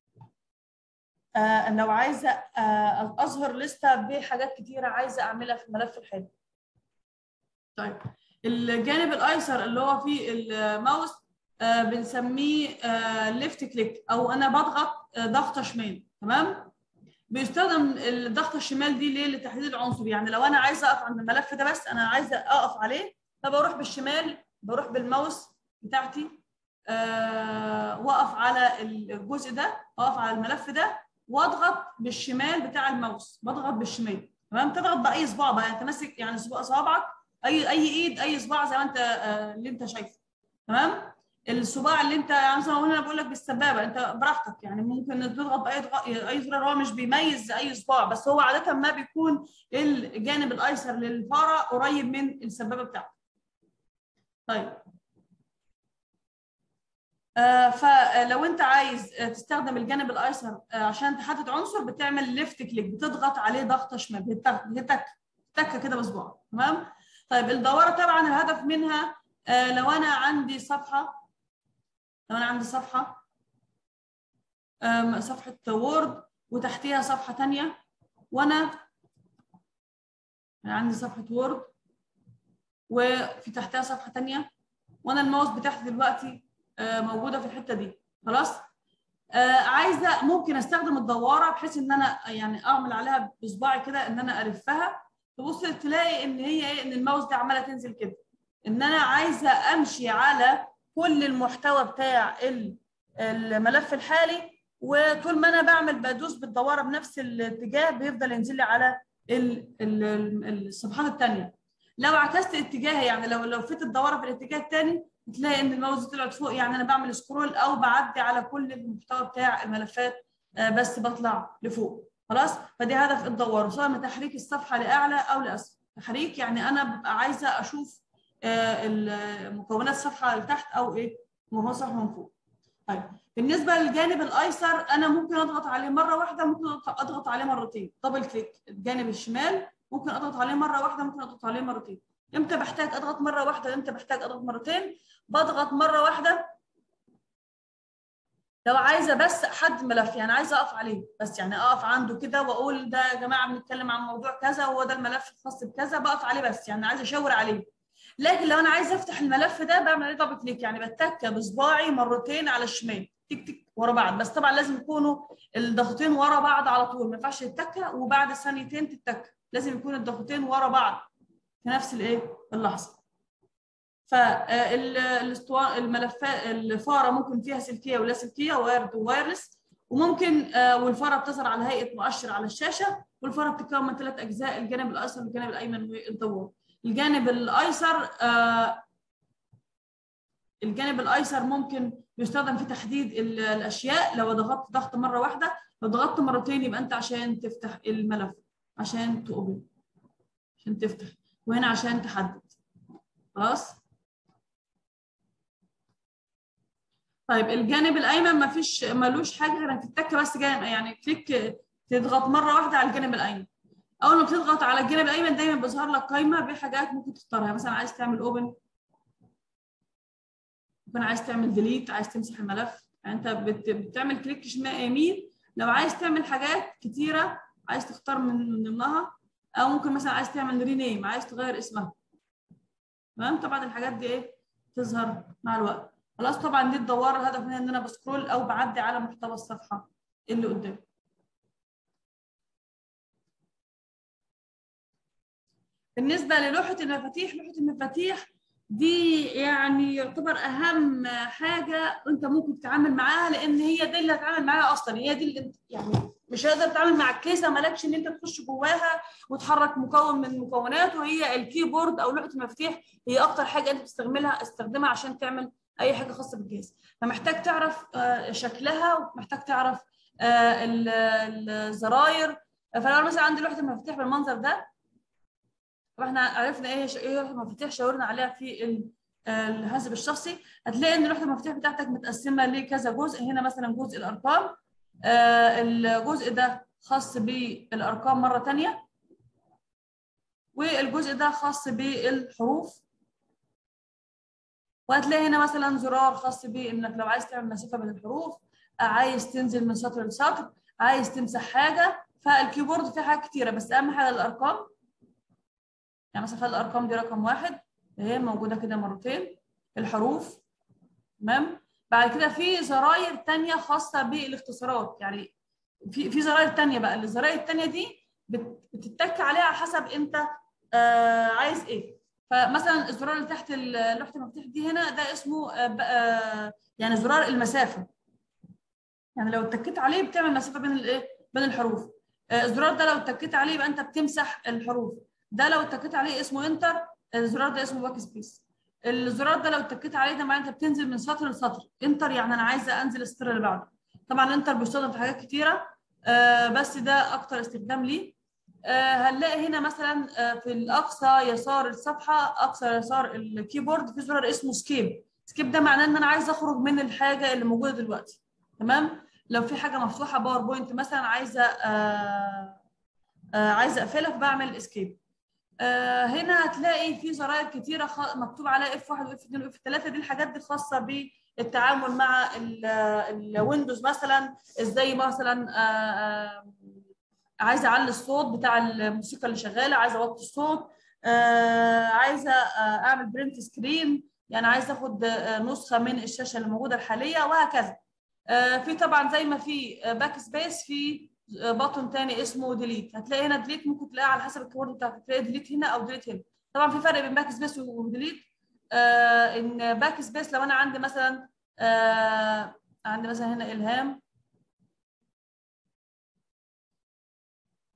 آه لو عايزه آه اظهر لسته بحاجات كتيره عايزه اعملها في الملف الحالي طيب الجانب الايسر اللي هو فيه الماوس آه بنسميه ليفت كليك او انا بضغط آه ضغطه شمال تمام بيستخدم الضغطه الشمال دي ليه لتحديد العنصر يعني لو انا عايزه اقف عند الملف ده بس انا عايزه اقف عليه فبروح بالشمال بروح بالماوس بتاعتي آه واقف على الجزء ده واقف على الملف ده واضغط بالشمال بتاع الماوس بضغط بالشمال تمام تضغط باي صباع بقى انت ماسك يعني صباع صوابعك اي اي ايد اي صباع زي ما انت آه اللي انت شايفه تمام الصباع اللي انت يعني مثلا هنا بقول لك بالسبابه انت براحتك يعني ممكن تضغط باي ضغ- اي زرار هو مش بيميز اي صباع بس هو عاده ما بيكون الجانب الايسر للفاره قريب من السبابه بتاعته طيب آه فلو انت عايز آه، تستخدم الجانب الايسر آه، عشان تحدد عنصر بتعمل ليفت كليك بتضغط عليه ضغطه شمال بتك بتك تكه كده بصباعك تمام طيب الدواره طبعا الهدف منها آه، لو انا عندي صفحه لو انا عندي صفحه آم، صفحه وورد وتحتيها صفحه ثانيه وانا عندي صفحه وورد وفي تحتها صفحه ثانيه وانا الماوس بتاعتي دلوقتي آه، موجوده في الحته دي خلاص آه، عايزه ممكن استخدم الدواره بحيث ان انا يعني اعمل عليها بصباعي كده ان انا الفها تبص تلاقي ان هي ايه ان الماوس دي عماله تنزل كده ان انا عايزه امشي على كل المحتوى بتاع ال- الملف الحالي وطول ما انا بعمل بدوس بالدواره بنفس الاتجاه بيفضل ينزل لي على ال- ال- ال- الصفحات الثانيه لو عكست اتجاهي يعني لو لو فت الدوره في الاتجاه الثاني تلاقي ان الماوس طلعت فوق يعني انا بعمل سكرول او بعدي على كل المحتوى بتاع الملفات آه، بس بطلع لفوق خلاص فدي هدف الدوره سواء من تحريك الصفحه لاعلى او لاسفل تحريك يعني انا ببقى عايزه اشوف آه، ال- مكونات الصفحه لتحت او ايه ما هو صفحه من فوق طيب بالنسبه للجانب الايسر انا ممكن اضغط عليه مره واحده ممكن أضغط- اضغط عليه مرتين دبل كليك الجانب الشمال ممكن اضغط عليه مره واحده ممكن اضغط عليه مرتين امتى بحتاج اضغط مره واحده امتى بحتاج اضغط مرتين بضغط مره واحده لو عايزه بس احدد ملف يعني عايزه اقف عليه بس يعني اقف عنده كده واقول ده يا جماعه بنتكلم عن موضوع كذا وهو ده الملف الخاص بكذا بقف عليه بس يعني عايزه اشاور عليه لكن لو انا عايزه افتح الملف ده بعمل عليه دبل كليك يعني بتك بصباعي مرتين على الشمال تك تك ورا بعض بس طبعا لازم يكونوا الضغطين ورا بعض على طول ما ينفعش تتكه وبعد ثانيتين تتك لازم يكون الضغطين ورا بعض في نفس الايه اللحظه فالملفات الفاره ممكن فيها سلكيه ولا سلكيه وايرد ووايرلس وممكن آه، والفاره بتظهر على هيئه مؤشر على الشاشه والفاره بتتكون من ثلاث اجزاء الجانب الايسر والجانب الايمن والدوار الجانب الايسر آه، الجانب الايسر ممكن يستخدم في تحديد ال- الاشياء لو ضغطت ضغط مره واحده لو ضغطت مرتين يبقى انت عشان تفتح الملف عشان تقبل عشان تفتح وهنا عشان تحدد خلاص طيب الجانب الايمن ما فيش ملوش حاجه غير انك تتك بس جانب يعني كليك تضغط مره واحده على الجانب الايمن اول ما بتضغط على الجانب الايمن دايما بيظهر لك قائمه بحاجات ممكن تختارها مثلا عايز تعمل اوبن ممكن عايز تعمل ديليت عايز تمسح الملف يعني انت بت- بتعمل كليك شمال يمين لو عايز تعمل حاجات كتيره عايز تختار من من ضمنها او ممكن مثلا عايز تعمل رينيم عايز تغير اسمها تمام طبعا الحاجات دي ايه تظهر مع الوقت خلاص طبعا دي الدواره الهدف منها ان انا بسكرول او بعدي على محتوى الصفحه اللي قدامي بالنسبه للوحه المفاتيح لوحه المفاتيح دي يعني يعتبر اهم حاجه انت ممكن تتعامل معاها لان هي دي اللي هتتعامل معاها اصلا هي دي اللي يعني مش هتقدر تتعامل مع الكيسه مالكش ان انت تخش جواها وتحرك مكون من مكوناته هي الكيبورد او لوحه المفاتيح هي اكتر حاجه انت بتستخدمها استخدمها عشان تعمل اي حاجه خاصه بالجهاز فمحتاج تعرف آه، شكلها ومحتاج تعرف آه، ال- الزراير فلو مثلا عندي لوحه المفاتيح بالمنظر ده طب احنا عرفنا ايه ش- ايه لوحه المفاتيح شاورنا عليها في ال- الحاسب الشخصي هتلاقي ان لوحه المفاتيح بتاعتك متقسمه لكذا جزء هنا مثلا جزء الارقام آه، الجزء ده خاص بالارقام مره ثانيه والجزء ده خاص بالحروف وهتلاقي هنا مثلا زرار خاص بانك لو عايز تعمل مسافه بين الحروف عايز تنزل من سطر لسطر عايز تمسح حاجه فالكيبورد فيه حاجات كتيره بس اهم حاجه الارقام يعني مثلا خلي الارقام دي رقم واحد هي موجوده كده مرتين الحروف تمام بعد كده في زراير تانية خاصه بالاختصارات يعني في في زراير تانية بقى الزراير التانية دي بت- بتتك عليها على حسب انت آه عايز ايه فمثلا الزرار اللي تحت ال- لوحه المفاتيح دي هنا ده اسمه آه ب- آه يعني زرار المسافه يعني لو اتكيت عليه بتعمل مسافه بين الايه بين الحروف آه الزرار ده لو اتكيت عليه يبقى انت بتمسح الحروف ده لو اتكيت عليه اسمه انتر الزرار ده اسمه باك سبيس الزرار ده لو اتكيت عليه ده معناه انت بتنزل من سطر لسطر انتر يعني انا عايزه انزل السطر اللي بعده طبعا الانتر بيستخدم في حاجات كتيره آه بس ده اكتر استخدام ليه آه هنلاقي هنا مثلا آه في الاقصى يسار الصفحه اقصى يسار الكيبورد في زرار اسمه سكيب سكيب ده معناه ان انا عايزه اخرج من الحاجه اللي موجوده دلوقتي تمام لو في حاجه مفتوحه باوربوينت مثلا عايزه آه آه عايزه اقفلها فبعمل اسكيب آه هنا هتلاقي في زراير كتيره خ... مكتوب عليها اف 1 واف 2 واف 3 دي الحاجات دي خاصه بالتعامل مع الويندوز مثلا ازاي مثلا آه آه عايزه اعلي الصوت بتاع الموسيقى اللي شغاله عايزه اوطي الصوت آه عايزه آه اعمل برنت سكرين يعني عايزه اخد آه نسخه من الشاشه اللي موجوده الحاليه وهكذا آه في طبعا زي ما في باك سبيس في بطن تاني اسمه ديليت هتلاقي هنا ديليت ممكن تلاقيها على حسب الكيبورد بتاعك تلاقي ديليت هنا او ديليت هنا طبعا في فرق بين باك سبيس وديليت آه ان باك سبيس لو انا عندي مثلا آه عندي مثلا هنا الهام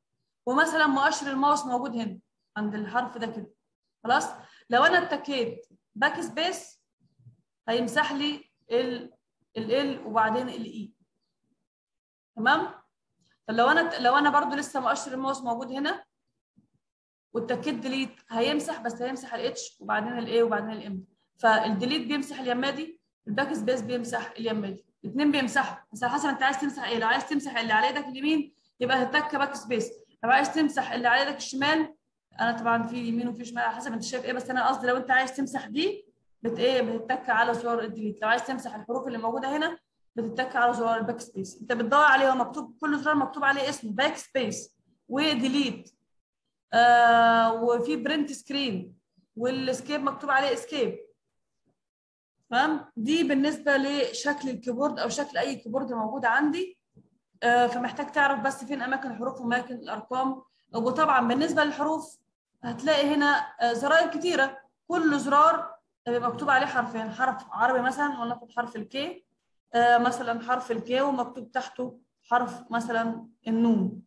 ومثلا مؤشر الماوس موجود هنا عند الحرف ده كده خلاص لو انا اتكيت باك سبيس هيمسح لي ال ال وبعدين الاي تمام طب لو انا لو انا برضو لسه مؤشر الماوس موجود هنا واتكيت ديليت هيمسح بس هيمسح الاتش وبعدين الاي وبعدين الام فالديليت بيمسح اليمه دي الباك سبيس بيمسح اليمه دي الاثنين بيمسحوا بس على حسب انت عايز تمسح ايه لو عايز تمسح اللي على ايدك اليمين يبقى هتتك باك سبيس لو عايز تمسح اللي على ايدك الشمال انا طبعا في يمين وفي شمال على حسب انت شايف ايه بس انا قصدي لو انت عايز تمسح دي بت ايه بتتك على زرار الديليت لو عايز تمسح الحروف اللي موجوده هنا بتتك على زرار الباك سبيس انت بتدور عليه هو مكتوب كل زرار مكتوب عليه اسمه باك سبيس وديليت آه وفي برنت سكرين والاسكيب مكتوب عليه اسكيب تمام دي بالنسبه لشكل الكيبورد او شكل اي كيبورد موجود عندي آه فمحتاج تعرف بس فين اماكن الحروف واماكن الارقام وطبعا بالنسبه للحروف هتلاقي هنا آه زراير كتيره كل زرار مكتوب عليه حرفين حرف عربي مثلا ولنقل حرف الكي آه مثلا حرف الكي ومكتوب تحته حرف مثلا النون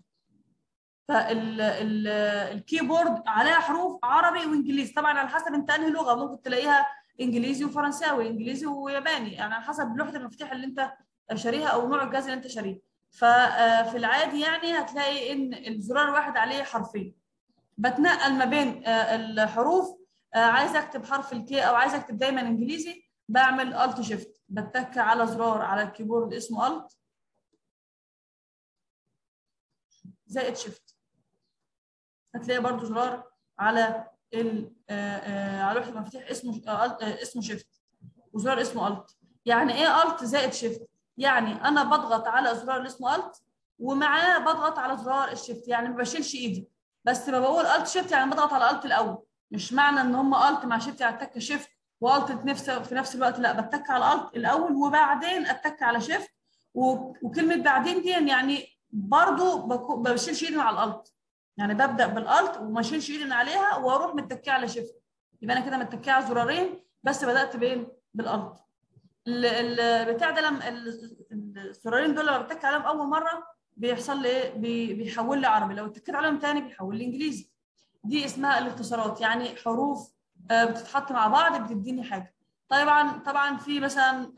فالكيبورد عليها حروف عربي وانجليزي طبعا على حسب انت انهي لغه ممكن تلاقيها انجليزي وفرنساوي انجليزي وياباني يعني على حسب لوحه المفاتيح اللي انت شاريها او نوع الجهاز اللي انت شاريه ففي العادي يعني هتلاقي ان الزرار الواحد عليه حرفين بتنقل ما بين الحروف عايز اكتب حرف الكي او عايز اكتب دايما انجليزي بعمل الت شيفت بتك على زرار على الكيبورد اسمه الت زائد شيفت هتلاقي برضو زرار على ال على لوحه المفاتيح اسمه اسمه شيفت وزرار اسمه الت يعني ايه الت زائد شيفت يعني انا بضغط على زرار اللي اسمه الت ومعاه بضغط على زرار الشيفت يعني ما بشيلش ايدي بس ما بقول الت شيفت يعني بضغط على الت الاول مش معنى ان هم الت مع شيفت يعني اتك شيفت والت نفس في نفس الوقت لا بتك على الت الاول وبعدين اتك على شيفت وكلمه بعدين دي يعني برضو ما بشيلش ايدي مع الالت يعني ببدا بالالت وما اشيلش ايدي عليها واروح متكيه على شيفت يبقى انا كده متكيه على زرارين بس بدات بين بالالت البتاع ده لما الزرارين دول لما بتك عليهم اول مره بيحصل لي ايه بيحول لي عربي لو اتكيت عليهم تاني بيحول لي انجليزي دي اسمها الاختصارات يعني حروف بتتحط مع بعض بتديني حاجه طبعا طبعا في مثلا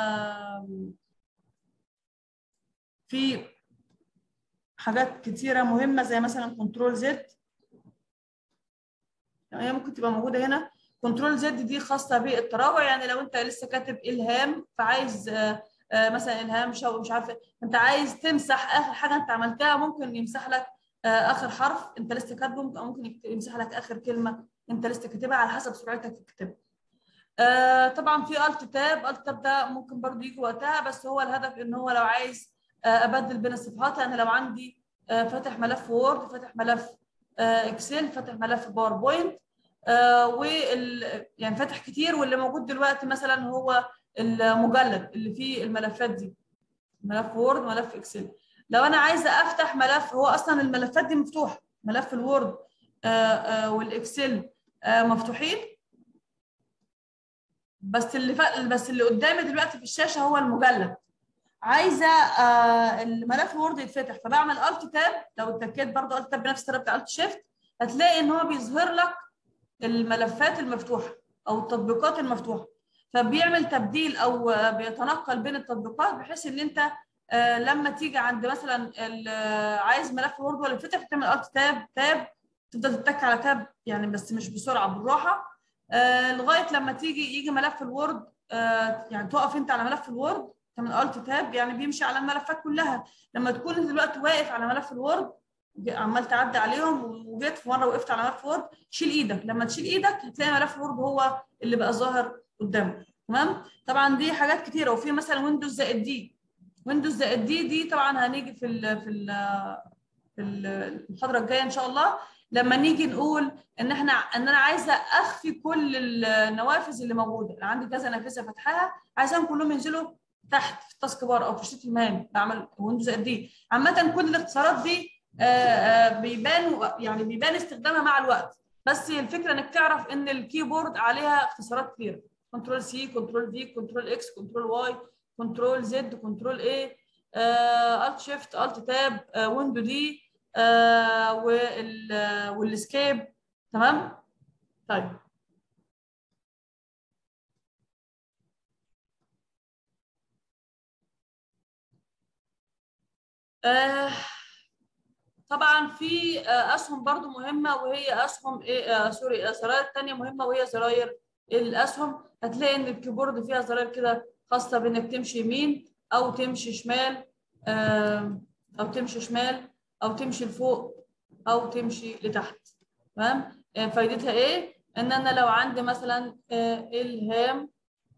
في حاجات كتيره مهمه زي مثلا كنترول زد هي ممكن تبقى موجوده هنا كنترول زد دي خاصه بالتراجع يعني لو انت لسه كاتب الهام فعايز مثلا الهام شو مش عارفه انت عايز تمسح اخر حاجه انت عملتها ممكن يمسح لك اخر حرف انت لسه كاتبه ممكن يمسح لك اخر كلمه انت لسه كاتبها على حسب سرعتك في الكتابه آه طبعا في الت تاب الت تاب ده ممكن برضو يجي وقتها بس هو الهدف ان هو لو عايز آه ابدل بين الصفحات يعني لو عندي آه فاتح ملف وورد فاتح ملف اكسل فاتح ملف باوربوينت وال يعني فاتح كتير واللي موجود دلوقتي مثلا هو المجلد اللي فيه الملفات دي ملف وورد ملف اكسل لو انا عايزه افتح ملف هو اصلا الملفات دي مفتوحه ملف الوورد والاكسل مفتوحين بس اللي ف... بس اللي قدامي دلوقتي في الشاشه هو المجلد عايزه آه الملف وورد يتفتح فبعمل الت تاب لو اتكيت برضه الت تاب بنفس الطريقه بتاع الت شيفت هتلاقي ان هو بيظهر لك الملفات المفتوحه او التطبيقات المفتوحه فبيعمل تبديل او بيتنقل بين التطبيقات بحيث ان انت آه لما تيجي عند مثلا عايز ملف وورد ولا يتفتح تعمل الت تاب تاب تفضل تتك على تاب يعني بس مش بسرعه بالراحه آه لغايه لما تيجي يجي ملف الوورد آه يعني تقف انت على ملف الوورد تعمل الت تاب يعني بيمشي على الملفات كلها لما تكون انت دلوقتي واقف على ملف الوورد عمال تعدي عليهم وجيت في مره وقفت على ملف وورد شيل ايدك لما تشيل ايدك هتلاقي ملف وورد هو اللي بقى ظاهر قدامك تمام طبعا دي حاجات كتيره وفي مثلا ويندوز زائد دي ويندوز زائد دي دي طبعا هنيجي في ال في ال في المحاضره الجايه ان شاء الله لما نيجي نقول ان احنا ان انا عايزه اخفي كل النوافذ اللي موجوده انا عندي كذا نافذه فاتحاها عايزاهم كلهم ينزلوا تحت في التاسك بار او في شيت المهام بعمل ويندوز قد ايه عامه كل الاختصارات دي بيبان يعني بيبان استخدامها مع الوقت بس الفكره انك تعرف ان الكيبورد عليها اختصارات كتير كنترول سي كنترول في كنترول اكس كنترول واي كنترول زد كنترول اي الت شيفت الت تاب ويندو دي آه وال والسكيب تمام طيب آه طبعا في آه، اسهم برضو مهمه وهي اسهم ايه آه سوري آه، زراير تانية مهمه وهي زراير الاسهم هتلاقي ان الكيبورد فيها زراير كده خاصه بانك تمشي يمين او تمشي شمال آه او تمشي شمال او تمشي لفوق او تمشي لتحت تمام آه فايدتها ايه ان انا لو عندي مثلا آه الهام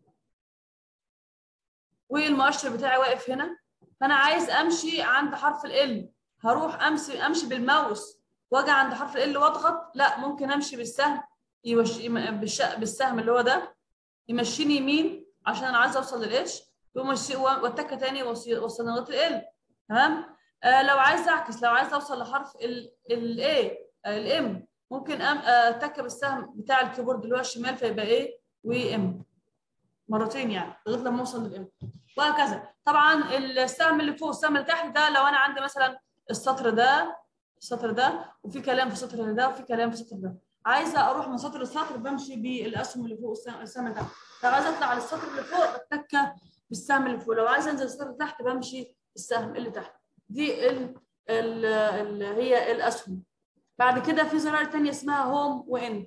والمؤشر بتاعي واقف هنا فانا عايز امشي عند حرف ال هروح امشي امشي بالماوس واجي عند حرف ال واضغط لا ممكن امشي بالسهم يوش... يم- بالش... بالسهم اللي هو ده يمشيني يمين عشان انا عايزه اوصل للاتش ومشي واتكه تاني وصل لغايه ال تمام آه لو عايزه اعكس لو عايزه اوصل لحرف ال الاي الام ممكن أم... آه، اتك بالسهم بتاع الكيبورد اللي هو الشمال فيبقى ايه وام مرتين يعني لغايه لما اوصل للام وهكذا طبعا السهم اللي فوق السهم اللي تحت ده لو انا عندي مثلا السطر ده السطر ده وفي كلام في السطر ده وفي كلام في السطر ده عايزه اروح من سطر لسطر بمشي بالاسهم اللي فوق السهم السهم اللي تحت لو عايزه اطلع على السطر اللي فوق بتكه بالسهم اللي فوق لو عايزه انزل السطر اللي تحت بمشي السهم اللي تحت دي ال ال ال هي الاسهم بعد كده في زرار تانية اسمها هوم واند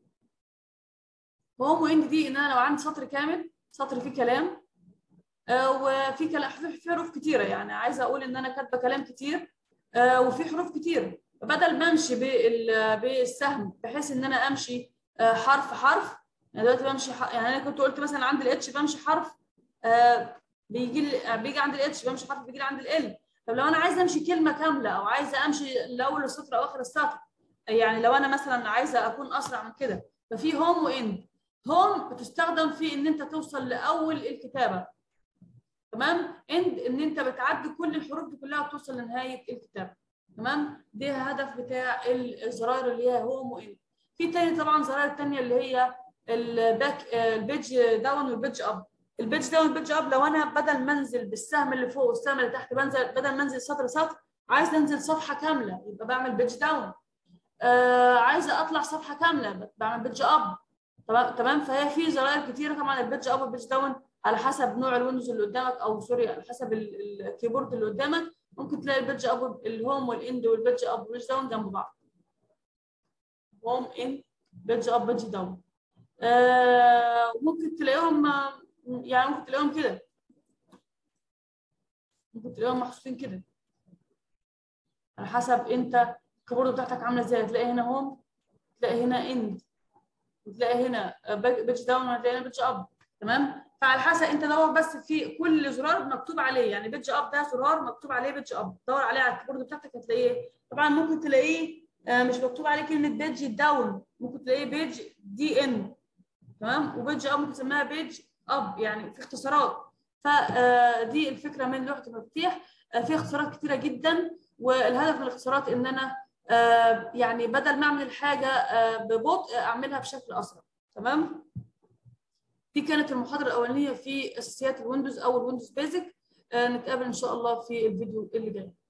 هوم واند دي ان انا لو عندي سطر كامل سطر فيه كلام آه، وفي كلام في في حروف كتيره يعني عايزه اقول ان انا كاتبه كلام كتير آه، وفي حروف كتير بدل ما امشي بال- بالسهم بحيث ان انا امشي آه، حرف حرف يعني دلوقتي بمشي ح- يعني انا كنت قلت مثلا عند الاتش بمشي حرف آه، بيجي لي- آه، بيجي عند الاتش بمشي حرف بيجي لي عند ال طب لو انا عايزه امشي كلمه كامله او عايزه امشي لاول السطر او اخر السطر يعني لو انا مثلا عايزه اكون اسرع من كده ففي هوم واند هوم بتستخدم في ان انت توصل لاول الكتابه تمام اند ان انت بتعدي كل الحروف دي كلها وتوصل لنهايه الكتاب تمام ده الهدف بتاع الزراير اللي هي هوم واند في تاني طبعا زراير تانية اللي هي الباك البيج داون والبيج اب البيج داون والبيج اب لو انا بدل ما انزل بالسهم اللي فوق والسهم اللي تحت بنزل بدل ما انزل سطر سطر عايز انزل صفحه كامله يبقى بعمل بيج داون آه عايزه اطلع صفحه كامله بعمل بيج اب تمام تمام فهي في زراير كتيره طبعا البيج اب والبيج داون على حسب نوع الويندوز اللي قدامك او سوري على حسب ال- الكيبورد اللي قدامك ممكن تلاقي البيج اب الهوم والاند والبيج اب والبيج داون جنب بعض هوم ان بيج اب بيج داون آه ممكن تلاقيهم آه، يعني ممكن تلاقيهم كده ممكن تلاقيهم محطوطين كده على حسب انت الكيبورد بتاعتك عامله ازاي هتلاقي هنا هوم تلاقي هنا اند وتلاقي هنا بيج داون وهتلاقي هنا بيج اب تمام فعلى حسب انت دور بس في كل زرار مكتوب عليه يعني بيج اب ده زرار مكتوب عليه بيج اب دور عليه على الكيبورد بتاعتك هتلاقيه طبعا ممكن تلاقيه آه، مش مكتوب عليه كلمه بيج داون ممكن تلاقيه بيج دي ان تمام وبيج اب ممكن تسميها بيج اب يعني في اختصارات فدي الفكره من لوحه المفاتيح آه، في اختصارات كتيره جدا والهدف من الاختصارات ان انا آه، يعني بدل ما اعمل الحاجه آه، ببطء اعملها بشكل اسرع تمام دي كانت المحاضره الاولانيه في اساسيات الويندوز او الويندوز بيزك نتقابل ان شاء الله في الفيديو اللي جاي